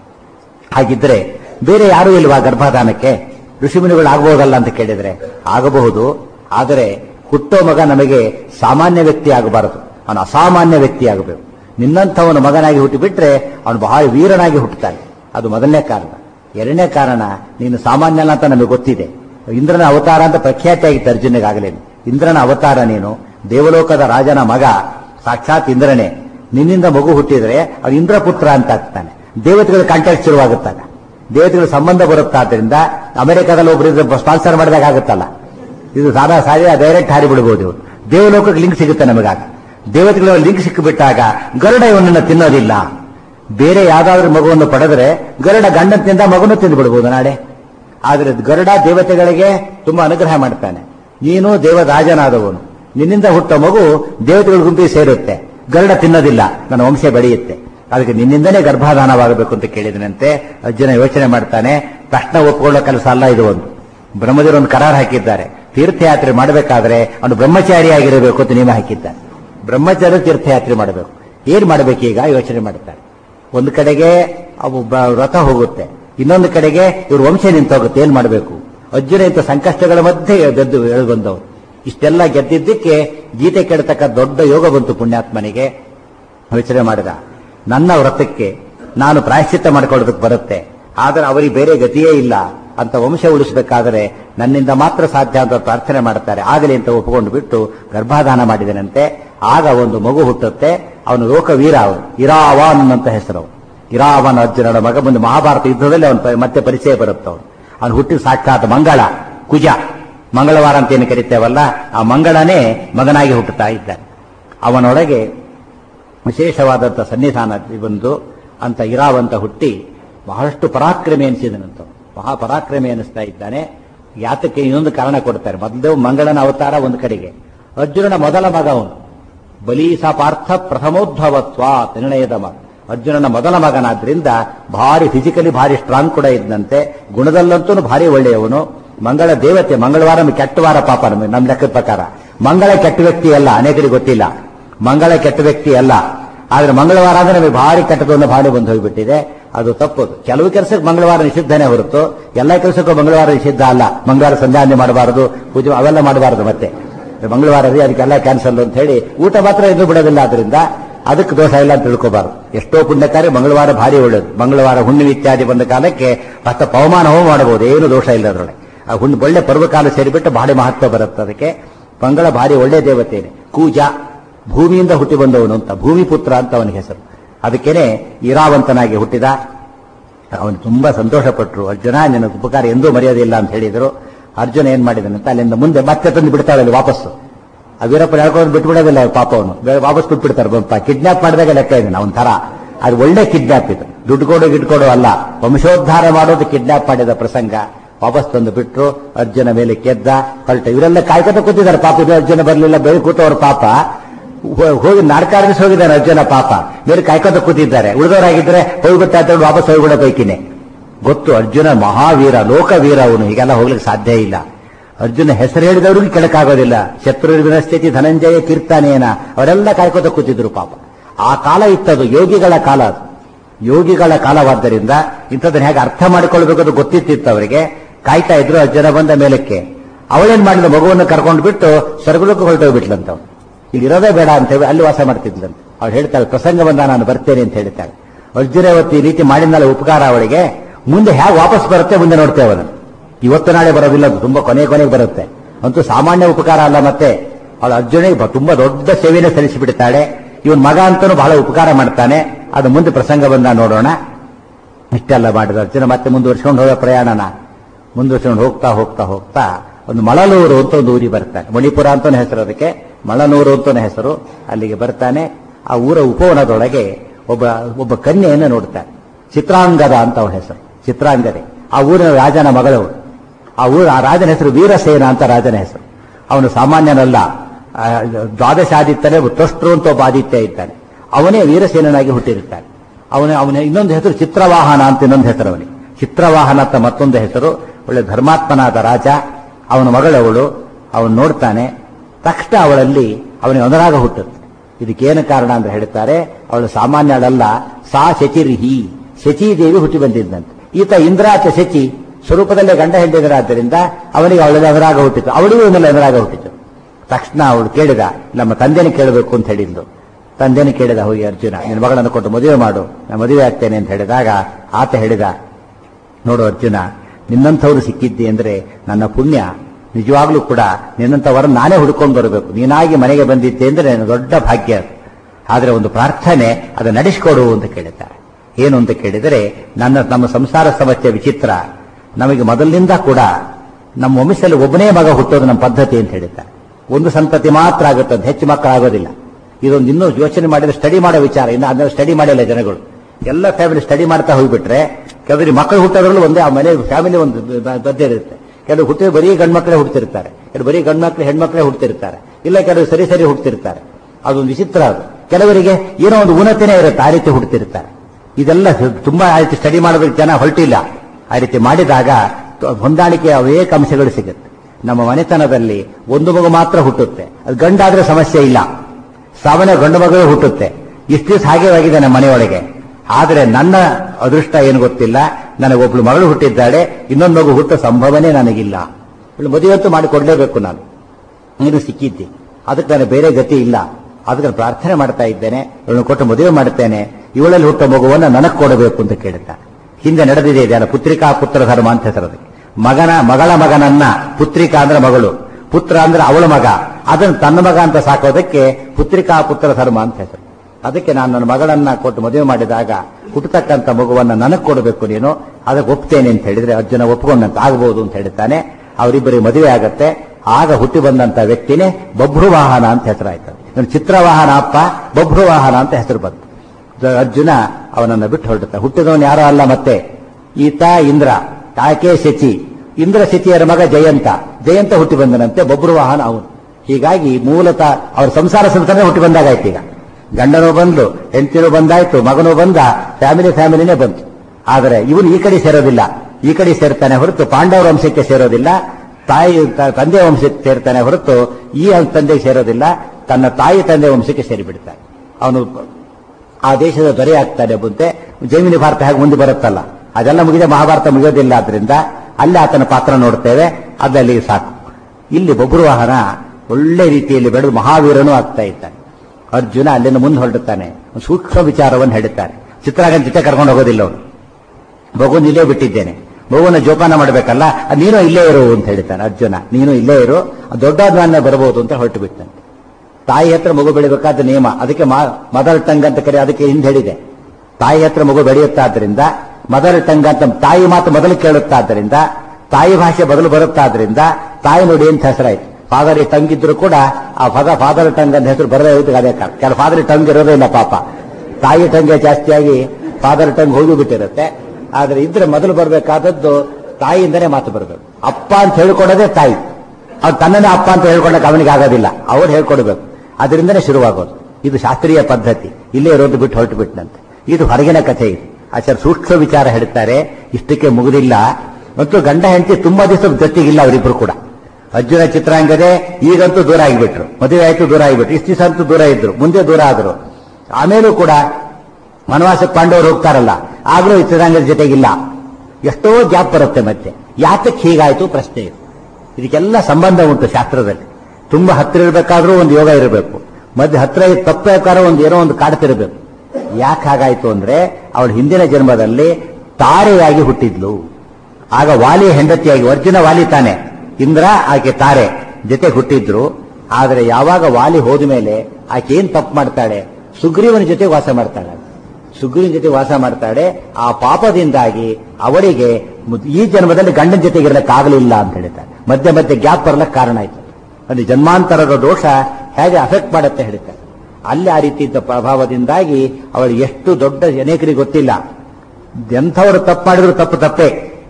ಹಾಗಿದ್ರೆ ಬೇರೆ ಯಾರೂ ಇಲ್ವಾ ಗರ್ಭಾಧಾನಕ್ಕೆ ಋಷಿಮುನಿಗಳು ಆಗಬಹುದಲ್ಲ ಅಂತ ಕೇಳಿದ್ರೆ ಆಗಬಹುದು ಆದರೆ ಹುಟ್ಟೋ ಮಗ ನಮಗೆ ಸಾಮಾನ್ಯ ವ್ಯಕ್ತಿ ಆಗಬಾರದು ಅವನು ಅಸಾಮಾನ್ಯ ವ್ಯಕ್ತಿ ಆಗಬೇಕು ನಿನ್ನಂಥವನು ಮಗನಾಗಿ ಹುಟ್ಟಿಬಿಟ್ರೆ ಅವನು ಬಹಳ ವೀರನಾಗಿ ಹುಟ್ಟುತ್ತಾನೆ ಅದು ಮೊದಲನೇ ಕಾರಣ ಎರಡನೇ ಕಾರಣ ನೀನು ಸಾಮಾನ್ಯನ ಅಂತ ನಮಗೆ ಗೊತ್ತಿದೆ ಇಂದ್ರನ ಅವತಾರ ಅಂತ ಪ್ರಖ್ಯಾತಿ ಆಗಿತ್ತು ಅರ್ಜುನಿಗಾಗಲೇನು ಇಂದ್ರನ ಅವತಾರ ನೀನು ದೇವಲೋಕದ ರಾಜನ ಮಗ ಸಾಕ್ಷಾತ್ ಇಂದ್ರನೇ ನಿನ್ನಿಂದ ಮಗು ಹುಟ್ಟಿದ್ರೆ ಅವನು ಇಂದ್ರಪುತ್ರ ಅಂತ ಆಗ್ತಾನೆ ದೇವತೆಗಳ ಕಾಂಟ್ಯಾಕ್ಟ್ ಶುರುವಾಗುತ್ತಾಗ ದೇವತೆಗಳ ಸಂಬಂಧ ಬರುತ್ತಾದ್ರಿಂದ ಅಮೆರಿಕದಲ್ಲಿ ಒಬ್ಬರು ಸ್ಪಾನ್ಸರ್ ಮಾಡಿದಾಗ ಆಗುತ್ತಲ್ಲ ಇದು ಸಾದಾ ಸಾಧ್ಯ ಡೈರೆಕ್ಟ್ ಹಾರಿ ಬಿಡಬಹುದು ಇವರು ದೇವಲೋಕಕ್ಕೆ ಲಿಂಕ್ ಸಿಗುತ್ತೆ ನಮಗಾಗ ದೇವತೆಗಳ ಲಿಂಕ್ ಸಿಕ್ಕಿಬಿಟ್ಟಾಗ ಗರುಡ ಇವನನ್ನ ತಿನ್ನೋದಿಲ್ಲ ಬೇರೆ ಯಾವ್ದಾದ್ರು ಮಗುವನ್ನು ಪಡೆದ್ರೆ ಗರುಡ ಗಂಡನ ತಿಂದ ಮಗುನು ತಿಂದು ಬಿಡಬಹುದು ನಾಳೆ ಆದ್ರೆ ಗರುಡ ದೇವತೆಗಳಿಗೆ ತುಂಬಾ ಅನುಗ್ರಹ ಮಾಡ್ತಾನೆ ನೀನು ದೇವರಾಜನಾದವನು ನಿನ್ನಿಂದ ಹುಟ್ಟ ಮಗು ದೇವತೆಗಳ ಗುಂಪಿಗೆ ಸೇರುತ್ತೆ ಗರುಡ ತಿನ್ನೋದಿಲ್ಲ ನನ್ನ ವಂಶ ಬೆಳೆಯುತ್ತೆ ಅದಕ್ಕೆ ನಿನ್ನಿಂದನೇ ಗರ್ಭಾಧಾನವಾಗಬೇಕು ಅಂತ ಕೇಳಿದನಂತೆ ಅರ್ಜುನ ಯೋಚನೆ ಮಾಡ್ತಾನೆ ತಕ್ಷಣ ಒಪ್ಪಿಕೊಳ್ಳೋ ಕೆಲಸ ಅಲ್ಲ ಇದು ಒಂದು ಬ್ರಹ್ಮದೇವರು ಒಂದು ಕರಾರ್ ಹಾಕಿದ್ದಾರೆ ತೀರ್ಥಯಾತ್ರೆ ಮಾಡಬೇಕಾದ್ರೆ ಅವನು ಬ್ರಹ್ಮಚಾರಿಯಾಗಿರಬೇಕು ಅಂತ ನಿಯಮ ಹಾಕಿದ್ದಾರೆ ಬ್ರಹ್ಮಚಾರಿ ತೀರ್ಥಯಾತ್ರೆ ಮಾಡಬೇಕು ಏನ್ ಮಾಡಬೇಕೀಗ ಯೋಚನೆ ಮಾಡ್ತಾರೆ ಒಂದು ಕಡೆಗೆ ಅವು ಬ- ವ್ರತ ಹೋಗುತ್ತೆ ಇನ್ನೊಂದು ಕಡೆಗೆ ಇವ್ರ ವಂಶ ನಿಂತೋಗುತ್ತೆ ಏನ್ ಮಾಡಬೇಕು ಅರ್ಜುನ ಇಂಥ ಸಂಕಷ್ಟಗಳ ಮಧ್ಯೆ ಗೆದ್ದು ಎಳೆದು ಬಂದವರು ಇಷ್ಟೆಲ್ಲ ಗೆದ್ದಿದ್ದಕ್ಕೆ ಗೀತೆ ಕೆಡತಕ್ಕ ದೊಡ್ಡ ಯೋಗ ಬಂತು ಪುಣ್ಯಾತ್ಮನಿಗೆ ಯೋಚನೆ ಮಾಡಿದ ನನ್ನ ವ್ರತಕ್ಕೆ ನಾನು ಪ್ರಾಯಶ್ಚಿತ್ತ ಮಾಡ್ಕೊಳ್ಳೋದಕ್ಕೆ ಬರುತ್ತೆ ಆದರೆ ಅವರಿಗೆ ಬೇರೆ ಗತಿಯೇ ಇಲ್ಲ ಅಂತ ವಂಶ ಉಳಿಸಬೇಕಾದರೆ ನನ್ನಿಂದ ಮಾತ್ರ ಸಾಧ್ಯ ಅಂತ ಪ್ರಾರ್ಥನೆ ಮಾಡ್ತಾರೆ ಆಗಲಿ ಅಂತ ಒಪ್ಪಿಕೊಂಡು ಬಿಟ್ಟು ಗರ್ಭಾಧಾನ ಮಾಡಿದನಂತೆ ಆಗ ಒಂದು ಮಗು ಹುಟ್ಟುತ್ತೆ ಅವನು ಲೋಕವೀರ ಅವನು ಇರಾವಾನ್ ಅಂತ ಹೆಸರು ಅವನು. ಇರಾವನ್ ಅರ್ಜುನನ ಮಗ ಮುಂದೆ ಮಹಾಭಾರತ ಯುದ್ಧದಲ್ಲಿ ಅವನು ಪ- ಮತ್ತೆ ಪರಿಚಯ ಬರುತ್ತೆ ಅವನು ಅವನು ಹುಟ್ಟಿದ ಸಾಕ್ಷಾತ್ ಮಂಗಳ ಕುಜ ಮಂಗಳವಾರ ಅಂತ ಏನು ಕರಿತೇವಲ್ಲ ಆ ಮಂಗಳನೇ ಮಗನಾಗಿ ಹುಟ್ಟುತ್ತಾ ಇದ್ದಾನೆ ಅವನೊಳಗೆ ವಿಶೇಷವಾದಂಥ ಸನ್ನಿಧಾನ ಬಂದು ಅಂತ ಇರಾವಂತ ಹುಟ್ಟಿ ಬಹಳಷ್ಟು ಪರಾಕ್ರಮಿ ಅನಿಸಿದನಂತ ಮಹಾಪರಾಕ್ರಮಿ ಅನಿಸ್ತಾ ಇದ್ದಾನೆ ಯಾತಕ್ಕೆ ಇನ್ನೊಂದು ಕಾರಣ ಕೊಡ್ತಾರೆ ಮೊದಲು ಮಂಗಳನ ಅವತಾರ ಒಂದು ಕಡೆಗೆ ಅರ್ಜುನನ ಮೊದಲ ಮಗ ಅವನು ಬಲೀಸ ಪಾರ್ಥ ಪ್ರಥಮೋದ್ಭವತ್ವ ನಿರ್ಣಯದ ಮಗ ಅರ್ಜುನನ ಮೊದಲ ಮಗನಾದ್ರಿಂದ ಭಾರಿ ಫಿಸಿಕಲಿ ಭಾರಿ ಸ್ಟ್ರಾಂಗ್ ಕೂಡ ಇದ್ದಂತೆ ಗುಣದಲ್ಲಂತೂ ಭಾರಿ ಒಳ್ಳೆಯವನು ಮಂಗಳ ದೇವತೆ ಮಂಗಳವಾರ ನಮ್ಗೆ ಕೆಟ್ಟ ವಾರ ಪಾಪ ನಮಗೆ ನಮ್ಮ ಲೆಕ್ಕದ ಪ್ರಕಾರ ಮಂಗಳ ಕೆಟ್ಟ ವ್ಯಕ್ತಿ ಅಲ್ಲ ಅನೇಕರಿಗೆ ಗೊತ್ತಿಲ್ಲ ಮಂಗಳ ಕೆಟ್ಟ ವ್ಯಕ್ತಿ ಅಲ್ಲ ಆದ್ರೆ ಮಂಗಳವಾರ ಅಂದ್ರೆ ನಮಗೆ ಭಾರಿ ಕೆಟ್ಟದೊಂದು ಭಾರಿ ಬಂದು ಹೋಗ್ಬಿಟ್ಟಿದೆ ಅದು ತಪ್ಪದು ಕೆಲವು ಕೆಲಸಕ್ಕೆ ಮಂಗಳವಾರ ನಿಷಿದ್ಧನೇ ಹೊರತು ಎಲ್ಲ ಕೆಲಸಕ್ಕೂ ಮಂಗಳವಾರ ನಿಷಿದ್ಧ ಅಲ್ಲ ಮಂಗಳವಾರ ಸಂಧ್ಯಾನೆ ಮಾಡಬಾರದು ಪೂಜೆ ಅವೆಲ್ಲ ಮಾಡಬಾರದು ಮತ್ತೆ ಮಂಗಳವಾರ ರೀ ಅದಕ್ಕೆಲ್ಲ ಕ್ಯಾನ್ಸಲ್ ಅಂತ ಹೇಳಿ ಊಟ ಮಾತ್ರ ಇದು ಬಿಡೋದಿಲ್ಲ ಅದರಿಂದ ಅದಕ್ಕೆ ದೋಷ ಇಲ್ಲ ಅಂತ ತಿಳ್ಕೋಬಾರದು ಎಷ್ಟೋ ಪುಣ್ಯಕಾರಿ ಮಂಗಳವಾರ ಭಾರಿ ಒಳ್ಳೇದು ಮಂಗಳವಾರ ಹುಣ್ಣಿಮೆ ಇತ್ಯಾದಿ ಬಂದ ಕಾಲಕ್ಕೆ ಮತ್ತೆ ಪವಮಾನ ಹೋಮ ಮಾಡಬಹುದು ಏನು ದೋಷ ಇಲ್ಲ ಅದರೊಳಗೆ ಆ ಹುಣ್ಣು ಒಳ್ಳೆ ಪರ್ವಕಾಲ ಸೇರಿಬಿಟ್ಟು ಭಾರಿ ಮಹತ್ವ ಬರುತ್ತೆ ಅದಕ್ಕೆ ಮಂಗಳ ಭಾರಿ ಒಳ್ಳೆ ದೇವತೆನೆ ಕೂಜ ಭೂಮಿಯಿಂದ ಹುಟ್ಟಿ ಬಂದವನು ಅಂತ ಭೂಮಿ ಪುತ್ರ ಅಂತ ಅವನಿಗೆ ಹೆಸರು ಅದಕ್ಕೇನೆ ಇರಾವಂತನಾಗಿ ಹುಟ್ಟಿದ ಅವನು ತುಂಬಾ ಸಂತೋಷಪಟ್ಟರು ಅರ್ಜುನ ನಿನ್ನ ಉಪಕಾರ ಎಂದೂ ಮರೆಯೋದಿಲ್ಲ ಅಂತ ಹೇಳಿದ್ರು ಅರ್ಜುನ ಏನ್ ಮಾಡಿದನಂತ ಅಲ್ಲಿಂದ ಮುಂದೆ ಮತ್ತೆ ತಂದು ಬಿಡ್ತಾಳೆ ಅಲ್ಲಿ ವಾಪಸ್ಸು ಆ ವೀರಪ್ಪ ಹೇಳ್ಕೊಂಡು ಬಿಟ್ಬಿಡೋದಿಲ್ಲ ಪಾಪ ಅವನು ವಾಪಸ್ ಬಿಟ್ಬಿಡ್ತಾರೆ ಪಾಪ ಕಿಡ್ನಾಪ್ ಮಾಡಿದಾಗ ಲೆಕ್ಕ ಇದೆ ಅವನ ತರ ಅದು ಒಳ್ಳೆ ಕಿಡ್ನಾಪ್ ಇದು ದುಡ್ಡು ಕೊಡು ಗಿಡ್ಡು ಕೊಡು ಅಲ್ಲ ವಂಶೋದ್ಧಾರ ಮಾಡೋದು ಕಿಡ್ನಾಪ್ ಮಾಡಿದ ಪ್ರಸಂಗ ವಾಪಸ್ ತಂದು ಬಿಟ್ರು ಅರ್ಜುನ ಮೇಲೆ ಕೆದ್ದ ಹೊರಟ ಇವರೆಲ್ಲ ಕಾಯ್ಕೊತ ಕೂತಿದ್ದಾರೆ ಪಾಪ ಇದು ಅರ್ಜುನ ಬರಲಿಲ್ಲ ಬೆಳಿ ಕೂತವ್ರ ಪಾಪ ಹೋ- ಹೋಗಿ ನಾಡ್ಕಾಡಿಸಿ ಹೋಗಿದ್ದಾನೆ ಅರ್ಜುನ ಪಾಪ ಮೇಲೆ ಕಾಯ್ಕೊತ ಕೂತಿದ್ದಾರೆ ಉಳಿದವರಾಗಿದ್ರೆ ಹೋಗ್ಬಿಟ್ಟ ಅಂತ ಹೇಳಿ ವಾಪಸ್ ಹೋಗ್ಬಿಡೋ ಪೈಕಿನೇ ಗೊತ್ತು ಅರ್ಜುನ ಮಹಾವೀರ ಲೋಕವೀರ ಅವನು ಹೀಗೆಲ್ಲ ಹೋಗ್ಲಿಕ್ಕೆ ಸಾಧ್ಯ ಇಲ್ಲ ಅರ್ಜುನ ಹೆಸರು ಹೇಳಿದವ್ರಿಗೂ ಕೆಳಕಾಗೋದಿಲ್ಲ ಶತ್ರು ವಿನಸ್ಥಿತಿ ಧನಂಜಯ ಕೀರ್ತಾನೇನ ಅವರೆಲ್ಲ ಕಾಯ್ಕೋತ ಕೂತಿದ್ರು ಪಾಪ ಆ ಕಾಲ ಇತ್ತದು ಯೋಗಿಗಳ ಕಾಲ ಅದು ಯೋಗಿಗಳ ಕಾಲವಾದ್ದರಿಂದ ಇಂಥದ್ದನ್ನ ಹೇಗೆ ಅರ್ಥ ಮಾಡಿಕೊಳ್ಬೇಕು ಅದು ಗೊತ್ತಿತ್ತಿತ್ತು ಅವರಿಗೆ ಕಾಯ್ತಾ ಇದ್ರು ಅರ್ಜುನ ಬಂದ ಮೇಲಕ್ಕೆ ಅವಳೇನ್ ಮಾಡಿದ ಮಗುವನ್ನು ಕರ್ಕೊಂಡು ಬಿಟ್ಟು ಸ್ವರ್ಗಲೋಕ ಹೊರಟೋಗ್ಬಿಟ್ಲಂತ ಅವ್ನು. ಇಲ್ಲಿ ಇರೋದೇ ಬೇಡ ಅಂತ ಹೇಳಿ ಅಲ್ಲಿ ವಾಸ ಮಾಡ್ತಿದ್ಲಂತ ಅವಳು ಹೇಳ್ತಾಳೆ ಪ್ರಸಂಗ ಬಂದ ನಾನು ಬರ್ತೇನೆ ಅಂತ ಹೇಳ್ತಾಳೆ ಅರ್ಜುನ ಇವತ್ತು ಈ ರೀತಿ ಮಾಡಿದ್ನಲ್ಲ ಉಪಕಾರ ಅವಳಿಗೆ ಮುಂದೆ ಹೇಗೆ ವಾಪಸ್ ಬರುತ್ತೆ ಮುಂದೆ ನೋಡ್ತೇವೆ ಅವನು ಇವತ್ತು ನಾಳೆ ಬರೋದಿಲ್ಲ ಅದು ತುಂಬಾ ಕೊನೆ ಕೊನೆಗೆ ಬರುತ್ತೆ ಅಂತೂ ಸಾಮಾನ್ಯ ಉಪಕಾರ ಅಲ್ಲ ಮತ್ತೆ ಅವಳು ಅರ್ಜುನಿಗೆ ಬ- ತುಂಬಾ ದೊಡ್ಡ ಸೇವೆಯನ್ನು ಸಲ್ಲಿಸಿಬಿಡ್ತಾಳೆ ಇವನ್ ಮಗ ಅಂತನೂ ಬಹಳ ಉಪಕಾರ ಮಾಡ್ತಾನೆ ಅದು ಮುಂದೆ ಪ್ರಸಂಗ ಬಂದ ನೋಡೋಣ ಇಷ್ಟೆಲ್ಲ ಮಾಡಿದ ಅರ್ಜುನ ಮತ್ತೆ ಮುಂದುವರ್ಸ್ಕೊಂಡು ಹೋಗೋ ಪ್ರಯಾಣನ ಮುಂದುವರ್ಸ್ಕೊಂಡು ಹೋಗ್ತಾ ಹೋಗ್ತಾ ಹೋಗ್ತಾ ಒಂದು ಮಳಲೂರು ಅಂತ ಒಂದು ಊರಿಗೆ ಬರ್ತಾನೆ ಮಣಿಪುರ ಅಂತಾನೆ ಹೆಸರು ಅದಕ್ಕೆ ಮಳನೂರು ಅಂತಾನೆ ಹೆಸರು ಅಲ್ಲಿಗೆ ಬರ್ತಾನೆ ಆ ಊರ ಉಪವನದೊಳಗೆ ಒಬ್ಬ ಒಬ್ಬ ಕನ್ಯೆಯನ್ನು ನೋಡ್ತಾನೆ ಚಿತ್ರಾಂಗದ ಅಂತ ಅವಳ ಹೆಸರು ಚಿತ್ರಾಂಗದೆ ಆ ಊರಿನ ರಾಜನ ಮಗಳವಳು ಆ ಊರ ಆ ರಾಜನ ಹೆಸರು ವೀರಸೇನ ಅಂತ ರಾಜನ ಹೆಸರು ಅವನು ಸಾಮಾನ್ಯನಲ್ಲ ಆ, ದ್ವಾದಶಾದಿತ್ತಲೇ ತ್ವಷ್ಟೃ ಅಂತ ಒಬ್ಬ ಆದಿತ್ಯ ಇದ್ದಾನೆ ಅವನೇ ವೀರಸೇನನಾಗಿ ಹುಟ್ಟಿರುತ್ತಾನೆ ಅವನ ಅವನ ಇನ್ನೊಂದು ಹೆಸರು ಚಿತ್ರವಾಹನ ಅಂತ ಇನ್ನೊಂದು ಹೆಸರು ಅವನಿಗೆ ಚಿತ್ರವಾಹನ ಅಂತ ಮತ್ತೊಂದು ಹೆಸರು ಒಳ್ಳೆ ಧರ್ಮಾತ್ಮನಾದ ರಾಜ ಅವನ ಮಗಳವಳು ಅವನು ನೋಡ್ತಾನೆ ತಕ್ಷಣ ಅವಳಲ್ಲಿ ಅವನಿಗೆ ಅನುರಾಗ ಹುಟ್ಟುತ್ತೆ ಇದಕ್ಕೇನು ಕಾರಣ ಅಂತ ಹೇಳ್ತಾರೆ ಅವಳು ಸಾಮಾನ್ಯಳಲ್ಲ ಸಾ ಶಚಿರ್ಹಿ ಶಚೀದೇವಿ ಹುಟ್ಟಿ ಬಂದಿದ್ದಂತೆ ಈತ ಇಂದ್ರ ಆತ ಶಚಿ ಸ್ವರೂಪದಲ್ಲೇ ಗಂಡ ಹೆಂಡಿದರಾದ್ದರಿಂದ ಅವನಿಗೆ ಅವಳಲ್ಲಿ ಅನುರಾಗ ಹುಟ್ಟಿತು ಅವಳಿಗೂ ಇವನಲ್ಲಿ ಅನುರಾಗ ಹುಟ್ಟಿತು ತಕ್ಷಣ ಅವಳು ಕೇಳಿದ ನಮ್ಮ ತಂದೆನ ಕೇಳಬೇಕು ಅಂತ ಹೇಳಿದ್ಲು ತಂದೆನ ಕೇಳಿದ ಹೋಗಿ ಅರ್ಜುನ ನಿನ್ನ ಮಗಳನ್ನು ಕೊಟ್ಟು ಮದುವೆ ಮಾಡು ನಾನು ಮದುವೆ ಆಗ್ತೇನೆ ಅಂತ ಹೇಳಿದಾಗ ಆತ ಹೇಳಿದ ನೋಡು ಅರ್ಜುನ ನಿನ್ನಂಥವ್ರು ಸಿಕ್ಕಿದ್ದಿ ಅಂದ್ರೆ ನನ್ನ ಪುಣ್ಯ ನಿಜವಾಗ್ಲೂ ಕೂಡ ನಿನ್ನಂಥವರ ನಾನೇ ಹುಡ್ಕೊಂಡು ಬರಬೇಕು ನೀನಾಗಿ ಮನೆಗೆ ಬಂದಿದ್ದೆ ಅಂದ್ರೆ ನನ್ನ ದೊಡ್ಡ ಭಾಗ್ಯ ಅದು ಆದ್ರೆ ಒಂದು ಪ್ರಾರ್ಥನೆ ಅದು ನಡೆಸಿಕೊಡು ಅಂತ ಕೇಳಿದ್ದಾರೆ ಏನು ಅಂತ ಕೇಳಿದರೆ ನನ್ನ ನಮ್ಮ ಸಂಸಾರ ಸಮಸ್ಯೆ ವಿಚಿತ್ರ ನಮಗೆ ಮೊದಲಿನಿಂದ ಕೂಡ ನಮ್ಮ ವಂಶದಲ್ಲಿ ಒಬ್ಬನೇ ಮಗ ಹುಟ್ಟೋದು ನಮ್ಮ ಪದ್ಧತಿ ಅಂತ ಹೇಳಿದ್ದಾರೆ ಒಂದು ಸಂತತಿ ಮಾತ್ರ ಆಗುತ್ತೆ ಅದು ಹೆಚ್ಚು ಮಕ್ಕಳಾಗೋದಿಲ್ಲ ಇದೊಂದು ಇನ್ನೂ ಯೋಚನೆ ಮಾಡಿದ್ರೆ ಸ್ಟಡಿ ಮಾಡೋ ವಿಚಾರ ಇನ್ನು ಅದನ್ನ ಸ್ಟಡಿ ಮಾಡಿಲ್ಲ ಜನಗಳು ಎಲ್ಲ ಫ್ಯಾಮಿಲಿ ಸ್ಟಡಿ ಮಾಡ್ತಾ ಹೋಗ್ಬಿಟ್ರೆ ಕೆಲವರಿಗೆ ಮಕ್ಕಳು ಹುಟ್ಟೋದ್ರಲ್ಲೂ ಒಂದೇ ಆ ಮನೆ ಫ್ಯಾಮಿಲಿ ಒಂದು ಪದ್ಧತಿ ಇರುತ್ತೆ ಕೆಲವು ಹುಟ್ಟಿದ ಬರೀ ಗಂಡ್ಮಕ್ಳೇ ಹುಡ್ತಿರ್ತಾರೆ ಕೆಲವು ಬರೀ ಗಂಡ್ಮಕ್ಳು ಹೆಣ್ಮಕ್ಳೇ ಹುಡ್ತಿರ್ತಾರೆ ಇಲ್ಲ ಕೆಲವು ಸರಿ ಸರಿ ಹುಡ್ತಿರ್ತಾರೆ ಅದೊಂದು ವಿಚಿತ್ರ ಅದು ಕೆಲವರಿಗೆ ಏನೋ ಒಂದು ಉನ್ನತಿನೇ ಇರುತ್ತೆ ಆ ರೀತಿ ಹುಡ್ತಿರ್ತಾರೆ ಇದೆಲ್ಲ ತುಂಬಾ ಆ ರೀತಿ ಸ್ಟಡಿ ಮಾಡೋದಕ್ಕೆ ಜನ ಹೊರಟಿಲ್ಲ ಆ ರೀತಿ ಮಾಡಿದಾಗ ತ- ಹೊಂದಾಣಿಕೆಯ ಅನೇಕ ಅಂಶಗಳು ಸಿಗುತ್ತೆ ನಮ್ಮ ಮನೆತನದಲ್ಲಿ ಒಂದು ಮಗು ಮಾತ್ರ ಹುಟ್ಟುತ್ತೆ ಅದು ಗಂಡಾದ್ರೆ ಸಮಸ್ಯೆ ಇಲ್ಲ ಸಾಮಾನ್ಯ ಗಂಡು ಮಗಳು ಹುಟ್ಟುತ್ತೆ ಇಷ್ಟು ದಿವಸ ಹಾಗೆ ಆಗಿದೆ ನಮ್ಮ ಮನೆಯೊಳಗೆ ಆದರೆ ನನ್ನ ಅದೃಷ್ಟ ಏನು ಗೊತ್ತಿಲ್ಲ ನನಗೊಬ್ಳು ಮಗಳು ಹುಟ್ಟಿದ್ದಾಳೆ ಇನ್ನೊಂದು ಮಗು ಹುಟ್ಟೋ ಸಂಭವನೆ ನನಗಿಲ್ಲ ಇವಳು ಮದುವೆಯಂತೂ ಮಾಡಿಕೊಡ್ಲೇಬೇಕು ನಾನು ನೀನು ಸಿಕ್ಕಿದ್ದಿ ಅದಕ್ಕೆ ನನಗೆ ಬೇರೆ ಗತಿ ಇಲ್ಲ ಅದಕ್ಕೆ ನಾನು ಪ್ರಾರ್ಥನೆ ಮಾಡ್ತಾ ಇದ್ದೇನೆ ಇವಳನ್ನು ಕೊಟ್ಟು ಮದುವೆ ಮಾಡುತ್ತೇನೆ ಇವಳಲ್ಲಿ ಹುಟ್ಟೋ ಮಗುವನ್ನು ನನಗೆ ಕೊಡಬೇಕು ಅಂತ ಕೇಳುತ್ತ ಹಿಂದೆ ನಡೆದಿದೆ ಇದೆಯಲ್ಲ ಪುತ್ರಿಕಾ ಪುತ್ರ ಧರ್ಮ ಅಂತ ಹೆಸರು ಅದಕ್ಕೆ ಮಗನ ಮಗಳ ಮಗನನ್ನ ಪುತ್ರಿಕಾ ಅಂದ್ರೆ ಮಗಳು ಪುತ್ರ ಅಂದ್ರೆ ಅವಳ ಮಗ ಅದನ್ನು ತನ್ನ ಮಗ ಅಂತ ಸಾಕೋದಕ್ಕೆ ಪುತ್ರಿಕಾ ಪುತ್ರ ಧರ್ಮ ಅಂತ ಹೆಸರು ಅದಕ್ಕೆ ನಾನು ನನ್ನ ಮಗಳನ್ನ ಕೊಟ್ಟು ಮದುವೆ ಮಾಡಿದಾಗ ಹುಟ್ಟತಕ್ಕಂಥ ಮಗುವನ್ನ ನನಗೆ ಕೊಡಬೇಕು ನೀನು ಅದಕ್ಕೆ ಒಪ್ತೇನೆ ಅಂತ ಹೇಳಿದ್ರೆ ಅರ್ಜುನ ಒಪ್ಕೊಂಡಂತ ಆಗಬಹುದು ಅಂತ ಹೇಳ್ತಾನೆ ಅವರಿಬ್ಬರಿಗೆ ಮದುವೆ ಆಗತ್ತೆ ಆಗ ಹುಟ್ಟಿ ಬಂದಂತ ವ್ಯಕ್ತಿನೇ ಬಭ್ರುವಾಹನ ಅಂತ ಹೆಸರಾಯ್ತು ಇವನು ಚಿತ್ರವಾಹನ ಅಪ್ಪ ಬಭ್ರುವಾಹನ ಅಂತ ಹೆಸರು ಬಂತು ದ- ಅರ್ಜುನ ಅವನನ್ನ ಬಿಟ್ಟು ಹೊರಡುತ್ತ ಹುಟ್ಟಿದವನು ಯಾರೋ ಅಲ್ಲ ಮತ್ತೆ ಈತ ಇಂದ್ರ ಆಕೆ ಶಚಿ ಇಂದ್ರ ಶಚಿಯರ ಮಗ ಜಯಂತ ಜಯಂತ ಹುಟ್ಟಿ ಬಂದನಂತೆ ಬಬ್ರುವಾಹನ ಅವನು ಹೀಗಾಗಿ ಮೂಲತಃ ಅವ್ರ ಸಂಸಾರ ಸಂತಾನ ಹುಟ್ಟಿ ಬಂದಾಗಾಯ್ತು ಈಗ ಗಂಡನೂ ಬಂದು ಹೆಂಡತಿನೂ ಬಂದಾಯ್ತು ಮಗನೂ ಬಂದ ಫ್ಯಾಮಿಲಿ ಫ್ಯಾಮಿಲಿನೇ ಬಂತು ಆದರೆ ಇವನು ಈ ಕಡೆ ಸೇರೋದಿಲ್ಲ ಈ ಕಡೆ ಸೇರ್ತಾನೆ ಹೊರತು ಪಾಂಡವರ ವಂಶಕ್ಕೆ ಸೇರೋದಿಲ್ಲ ತಾಯಿ ತ- ತಂದೆ ವಂಶಕ್ಕೆ ಸೇರ್ತಾನೆ ಹೊರತು ಈ ತಂದೆಗೆ ಸೇರೋದಿಲ್ಲ ತನ್ನ ತಾಯಿ ತಂದೆ ವಂಶಕ್ಕೆ ಸೇರಿಬಿಡ್ತಾನೆ ಅವನು ಆ ದೇಶದ ದೊರೆ ಆಗ್ತಾನೆ ಮುಂದೆ ಜೈಮಿನಿ ಭಾರತ ಹೇಗೆ ಮುಂದೆ ಬರುತ್ತಲ್ಲ ಅದೆಲ್ಲ ಮುಗಿದ ಮಹಾಭಾರತ ಮುಗಿಯೋದಿಲ್ಲ ಆದ್ರಿಂದ ಅಲ್ಲಿ ಆತನ ಪಾತ್ರ ನೋಡ್ತೇವೆ ಅದಲ್ಲಿ ಸಾಕು ಇಲ್ಲಿ ಬಬ್ರುವಾಹನ ಒಳ್ಳೆ ರೀತಿಯಲ್ಲಿ ಬೆಳೆದು ಮಹಾವೀರನೂ ಆಗ್ತಾ ಇದ್ದಾನೆ ಅರ್ಜುನ ಅಲ್ಲಿಂದ ಮುಂದೆ ಹೊರಡುತ್ತಾನೆ ಒಂದು ಸೂಕ್ಷ್ಮ ವಿಚಾರವನ್ನು ಹೇಳುತ್ತಾನೆ ಚಿತ್ರಾಗನ್ ಜೊತೆ ಕರ್ಕೊಂಡು ಹೋಗೋದಿಲ್ಲ ಅವನು ಮಗುನ ಇಲ್ಲೇ ಬಿಟ್ಟಿದ್ದೇನೆ ಮಗುವನ್ನ ಜೋಪಾನ ಮಾಡಬೇಕಲ್ಲ ಅದ್ ನೀನು ಇಲ್ಲೇ ಇರು ಅಂತ ಹೇಳ್ತಾನೆ ಅರ್ಜುನ ನೀನು ಇಲ್ಲೇ ಇರು ದೊಡ್ಡದಾದ್ಮೇಲೆ ಬರಬಹುದು ಅಂತ ಹೊರಟು ಬಿಟ್ಟಂತೆ ತಾಯಿ ಹತ್ರ ಮಗು ಬೆಳಿಬೇಕಾದ ನಿಯಮ ಅದಕ್ಕೆ ಮದರ್ ಟಂಗ್ ಅಂತ ಕರೆ ಅದಕ್ಕೆ ಹಿಂದೆ ಹೇಳಿದೆ ತಾಯಿ ಹತ್ರ ಮಗು ಬೆಳೆಯುತ್ತಾದ್ರಿಂದ ಮದರ್ ಟಂಗ್ ಅಂತ ತಾಯಿ ಮಾತು ಮೊದಲು ಕೇಳುತ್ತಾದ್ರಿಂದ ತಾಯಿ ಭಾಷೆ ಬದಲು ಬರುತ್ತಾದ್ರಿಂದ ತಾಯಿ ನೋಡಿ ಅಂತ ಹೆಸರಾಯ್ತು ಫಾದರ್ ಟಂಗ್ ಇದ್ರು ಕೂಡ ಆ ಪದ ಫಾದರ್ ಟಂಗ್ ಅಂತ ಹೆಸರು ಬರದೇ ಹೋಯ್ತು ಅದೇ ಕಾರಣ ಕೆಲ ಫಾದರ್ ಟಂಗ್ ಇರೋದೇ ಇಲ್ಲ ಪಾಪ ತಾಯಿ ಟಂಗೆ ಜಾಸ್ತಿಯಾಗಿ ಫಾದರ್ ಟಂಗ್ ಹೋಗಿ ಬಿಟ್ಟಿರುತ್ತೆ ಆದ್ರೆ ಇದ್ರೆ ಮೊದಲು ಬರಬೇಕಾದದ್ದು ತಾಯಿಯಿಂದನೇ ಮಾತು ಬರಬೇಕು ಅಪ್ಪ ಅಂತ ಹೇಳ್ಕೊಡೋದೇ ತಾಯಿ ಅವ್ನು ತನ್ನನ್ನೇ ಅಪ್ಪ ಅಂತ ಹೇಳ್ಕೊಳಕ್ ಅವನಿಗೆ ಆಗೋದಿಲ್ಲ ಅವ್ರು ಹೇಳ್ಕೊಡ್ಬೇಕು ಅದರಿಂದನೇ ಶುರುವಾಗೋದು ಇದು ಶಾಸ್ತ್ರೀಯ ಪದ್ಧತಿ ಇಲ್ಲೇ ಇರೋದು ಬಿಟ್ಟು ಹೊರಟು ಬಿಟ್ಟನಂತೆ ಇದು ಹೊರಗಿನ ಕಥೆ ಇದು ಆಚಾರ್ಯ ಸೂಕ್ಷ್ಮ ವಿಚಾರ ಹೇಳ್ತಾರೆ ಇಷ್ಟಕ್ಕೆ ಮುಗುದಿಲ್ಲ ಮತ್ತು ಗಂಡ ಹೆಂಡತಿ ತುಂಬಾ ದಿವಸ ಜೊತೆಗಿಲ್ಲ ಅವರಿಬ್ರು ಕೂಡ ಅರ್ಜುನ ಚಿತ್ರಾಂಗದೆ ಈಗಂತೂ ದೂರ ಆಗಿಬಿಟ್ರು ಮದುವೆ ಆಯ್ತು ದೂರ ಆಗಿಬಿಟ್ರು ಇಷ್ಟು ದಿವಸ ಅಂತೂ ದೂರ ಇದ್ರು ಮುಂದೆ ದೂರ ಆದ್ರು ಆಮೇಲೂ ಕೂಡ ವನವಾಸಕ್ಕೆ ಪಾಂಡವರು ಹೋಗ್ತಾರಲ್ಲ ಆಗ್ಲೂ ಈ ಚಿತ್ರಾಂಗದ ಜೊತೆಗಿಲ್ಲ ಎಷ್ಟೋ ಗ್ಯಾಪ್ ಬರುತ್ತೆ ಮತ್ತೆ ಯಾತಕ್ಕೆ ಹೀಗಾಯ್ತು ಪ್ರಶ್ನೆ ಇದು ಇದಕ್ಕೆಲ್ಲ ಸಂಬಂಧ ಉಂಟು ಶಾಸ್ತ್ರದಲ್ಲಿ ತುಂಬಾ ಹತ್ರ ಇರಬೇಕಾದ್ರೂ ಒಂದು ಯೋಗ ಇರಬೇಕು ಮಧ್ಯೆ ಹತ್ರ ತಪ್ಪಬೇಕಾದ್ರೂ ಒಂದು ಏನೋ ಒಂದು ಕಾಡ್ತಿರ್ಬೇಕು ಯಾಕೆ ಹಾಗಾಯ್ತು ಅಂದ್ರೆ ಅವಳು ಹಿಂದಿನ ಜನ್ಮದಲ್ಲಿ ತಾರೆಯಾಗಿ ಹುಟ್ಟಿದ್ಲು ಆಗ ವಾಲಿ ಹೆಂಡತಿಯಾಗಿ ಅರ್ಜುನ ವಾಲಿ ತಾನೆ ಇಂದ್ರ ಆಕೆ ತಾರೆ ಜೊತೆ ಹುಟ್ಟಿದ್ರು ಆದ್ರೆ ಯಾವಾಗ ವಾಲಿ ಹೋದ ಮೇಲೆ ಆಕೆ ಏನ್ ತಪ್ಪು ಮಾಡ್ತಾಳೆ ಸುಗ್ರೀವನ ಜೊತೆ ವಾಸ ಮಾಡ್ತಾಳೆ ಸುಗ್ರೀವನ ಜೊತೆ ವಾಸ ಮಾಡ್ತಾಳೆ ಆ ಪಾಪದಿಂದಾಗಿ ಅವಳಿಗೆ ಮುದ್- ಈ ಜನ್ಮದಲ್ಲಿ ಗಂಡನ ಜೊತೆಗೆ ಇರಲಿಕ್ಕಾಗಲಿಲ್ಲ ಅಂತ ಹೇಳ್ತಾರೆ ಮಧ್ಯೆ ಮಧ್ಯೆ ಗ್ಯಾಪ್ ಬರಲಕ್ಕೆ ಕಾರಣ ಆಯ್ತು ಅಲ್ಲಿ ಜನ್ಮಾಂತರದ ದೋಷ ಹೇಗೆ ಅಫೆಕ್ಟ್ ಮಾಡುತ್ತೆ ಹೇಳ್ತಾರೆ ಅಲ್ಲಿ ಆ ರೀತಿ ಇದ್ದ ಪ್ರಭಾವದಿಂದಾಗಿ ಅವಳು ಎಷ್ಟು ದೊಡ್ಡ ಅನೇಕರಿಗೆ ಗೊತ್ತಿಲ್ಲ ಎಂಥವರು ತಪ್ಪು ಮಾಡಿದ್ರು ತಪ್ಪು ತಪ್ಪೇ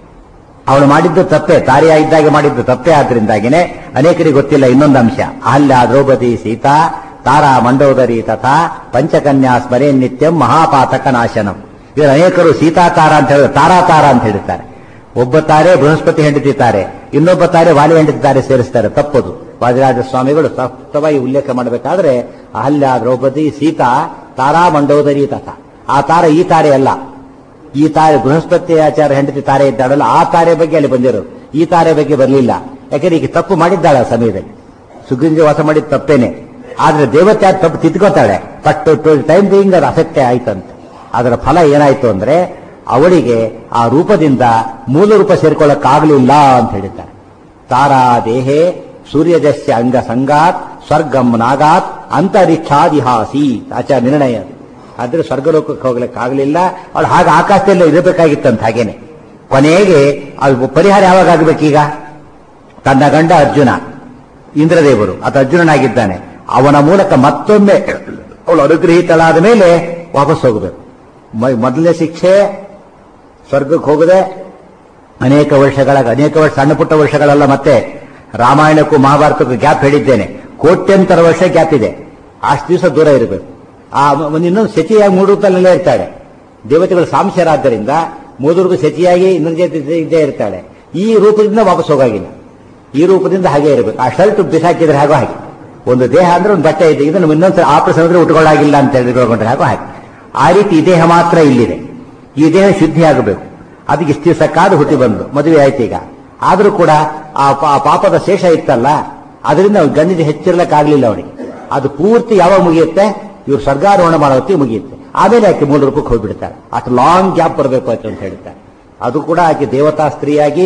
ಅವಳು ಮಾಡಿದ್ದು ತಪ್ಪೆ ತಾರಿಯ ಇದ್ದಾಗೆ ಮಾಡಿದ್ದು ತಪ್ಪೆ ಆದ್ರಿಂದಾಗಿನೇ ಅನೇಕರಿಗೆ ಗೊತ್ತಿಲ್ಲ ಇನ್ನೊಂದು ಅಂಶ ಅಹಲ್ಯ ದ್ರೌಪದಿ ಸೀತಾ ತಾರಾ ಮಂಡೋದರಿ ತಥಾ ಪಂಚಕನ್ಯಾ ಸ್ಮರೇ ನಿತ್ಯಂ ಮಹಾಪಾತಕ ನಾಶನಂ ಇವರು ಅನೇಕರು ಸೀತಾ ತಾರ ಅಂತ ಹೇಳಿದ್ರೆ ತಾರಾ ತಾರ ಅಂತ ಹೇಳ್ತಾರೆ ಒಬ್ಬ ತಾರೆ ಬೃಹಸ್ಪತಿ ಹೆಂಡತಿ ತಾರೆ ಇನ್ನೊಬ್ಬ ತಾರೆ ವಾಲಿ ಹೆಂಡತಿ ತಾರೆ ಸೇರಿಸ್ತಾರೆ ತಪ್ಪದು ವಾದಿರಾಜ ಸ್ವಾಮಿಗಳು ಸ್ಪಷ್ಟವಾಗಿ ಉಲ್ಲೇಖ ಮಾಡಬೇಕಾದ್ರೆ ಅಹಲ್ಯ ದ್ರೌಪದಿ ಸೀತಾ ತಾರಾ ಮಂಡೋದರಿ ತಥಾ ಆ ತಾರ ಈ ತಾರೆ ಅಲ್ಲ ಈ ತಾರೆ ಬೃಹಸ್ಪತಿ ಆಚಾರ ಹೆಂಡತಿ ತಾರೆ ಇದ್ದಾಳಲ್ಲ ಆ ತಾರೆ ಬಗ್ಗೆ ಅಲ್ಲಿ ಬಂದಿರೋದು ಈ ತಾರೆ ಬಗ್ಗೆ ಬರಲಿಲ್ಲ ಯಾಕಂದ್ರೆ ಈಗ ತಪ್ಪು ಮಾಡಿದ್ದಾಳೆ ಆ ಸಮಯದಲ್ಲಿ ಸುಗ್ರೀಂಜ ವಾಸ ಮಾಡಿದ ತಪ್ಪೇನೆ ಆದ್ರೆ ದೇವತೆ ಆ ತಪ್ಪು ತಿದ್ಕೋತಾಳೆ ಬಟ್ ಟೈಮ್ ಬೀಯಿಂಗ್ ಅದು ಅಫೆಕ್ಟೇ ಆಯ್ತಂತೆ ಅದರ ಫಲ ಏನಾಯ್ತು ಅಂದ್ರೆ ಅವಳಿಗೆ ಆ ರೂಪದಿಂದ ಮೂಲ ರೂಪ ಸೇರ್ಕೊಳ್ಳಕ್ಕಾಗಲಿಲ್ಲ ಅಂತ ಹೇಳಿದ್ದಾರೆ ತಾರಾ ದೇಹೇ ಸೂರ್ಯಜಸ್ಯ ಅಂಗ ಸಂಗಾತ್ ಸ್ವರ್ಗಂ ನಾಗಾತ್ ಅಂತರಿಕ್ಷಾದಿಹಾಸಿ ಆಚಾರ ನಿರ್ಣಯ ಅದು. ಆದ್ರೆ ಸ್ವರ್ಗಲೋಕಕ್ಕೆ ಹೋಗ್ಲಿಕ್ಕಾಗಲಿಲ್ಲ ಅವಳು ಹಾಗೆ ಆಕಾಶದಲ್ಲೇ ಇರಬೇಕಾಗಿತ್ತಂತ ಹಾಗೇನೆ ಕೊನೆಗೆ ಅದು ಪರಿಹಾರ ಯಾವಾಗ ಆಗ್ಬೇಕೀಗ ತನ್ನ ಗಂಡ ಅರ್ಜುನ ಇಂದ್ರದೇವರು ಆತ ಅರ್ಜುನನಾಗಿದ್ದಾನೆ ಅವನ ಮೂಲಕ ಮತ್ತೊಮ್ಮೆ ಅವಳು ಅನುಗ್ರಹಿತಳಾದ ಮೇಲೆ ವಾಪಸ್ ಹೋಗಬೇಕು ಮ- ಮೊದಲನೇ ಶಿಕ್ಷೆ ಸ್ವರ್ಗಕ್ಕೆ ಹೋಗದೆ ಅನೇಕ ವರ್ಷಗಳ ಅನೇಕ ವರ್ಷ ಸಣ್ಣ ಪುಟ್ಟ ವರ್ಷಗಳಲ್ಲ ಮತ್ತೆ ರಾಮಾಯಣಕ್ಕೂ ಮಹಾಭಾರತಕ್ಕೂ ಗ್ಯಾಪ್ ಹೇಳಿದ್ದೇನೆ ಕೋಟ್ಯಂತರ ವರ್ಷ ಗ್ಯಾಪ್ ಇದೆ ಅಷ್ಟು ದಿವಸ ದೂರ ಇರಬೇಕು ಆ ಒಂದು ಇನ್ನೊಂದು ಶಚಿಯಾಗಿ ಮೂರು ರೂಪದಲ್ಲೇ ಇರ್ತಾಳೆ ದೇವತೆಗಳು ಸಾಂಶರಾದ್ದರಿಂದ ಮೂದುರ್ಗು ಶಚಿಯಾಗಿ ಇನ್ನೊಂದು ಜೊತೆ ಇದ್ದೇ ಇರ್ತಾಳೆ ಈ ರೂಪದಿಂದ ವಾಪಸ್ ಹೋಗಾಗಿಲ್ಲ ಈ ರೂಪದಿಂದ ಹಾಗೆ ಇರಬೇಕು ಆ ಶರ್ಟ್ ಬಿಸಾಕಿದ್ರೆ ಹಾಗೋ ಹಾಗೆ ಒಂದು ದೇಹ ಅಂದ್ರೆ ಒಂದು ಬಟ್ಟೆ ಇದೆ ಇದನ್ನು ಇನ್ನೊಂದು ಆಪರೇಷನ್ ಅಂದ್ರೆ ಉಟ್ಕೊಳ್ಳಾಗಿಲ್ಲ ಅಂತ ಹೇಳಿಕೊಂಡ್ರೆ ಹಾಗೋ ಹಾಗೆ ಆ ರೀತಿ ಈ ದೇಹ ಮಾತ್ರ ಇಲ್ಲಿದೆ ಈ ದೇಹ ಶುದ್ಧಿ ಆಗಬೇಕು ಅದಕ್ಕೆ ಇಷ್ಟು ದಿವಸ ಕಾದು ಹುಟ್ಟಿ ಬಂದು ಮದುವೆ ಆಯ್ತು ಈಗ ಆದ್ರೂ ಕೂಡ ಆ ಪಾ- ಆ ಪಾಪದ ಶೇಷ ಇತ್ತಲ್ಲ ಅದರಿಂದ ಗಂಡಿನ ಹೆಚ್ಚಿರ್ಲಕ್ಕಾಗ್ಲಿಲ್ಲ ಅವನಿಗೆ ಅದು ಪೂರ್ತಿ ಯಾವಾಗ ಮುಗಿಯುತ್ತೆ ಇವ್ರು ಸ್ವರ್ಗಾರೋಹಣ ಮಾಡೋ ಹೊತ್ತಿಗೆ ಮುಗಿಯುತ್ತೆ ಆಮೇಲೆ ಆಕೆ ಮೂಲ ರೂಪಕ್ಕೆ ಹೋಗ್ಬಿಡ್ತಾರೆ ಅಷ್ಟು ಲಾಂಗ್ ಗ್ಯಾಪ್ ಬರಬೇಕು ಆಯ್ತು ಅಂತ ಹೇಳ್ತಾರೆ ಅದು ಕೂಡ ಆಕೆ ದೇವತಾ ಸ್ತ್ರೀಯಾಗಿ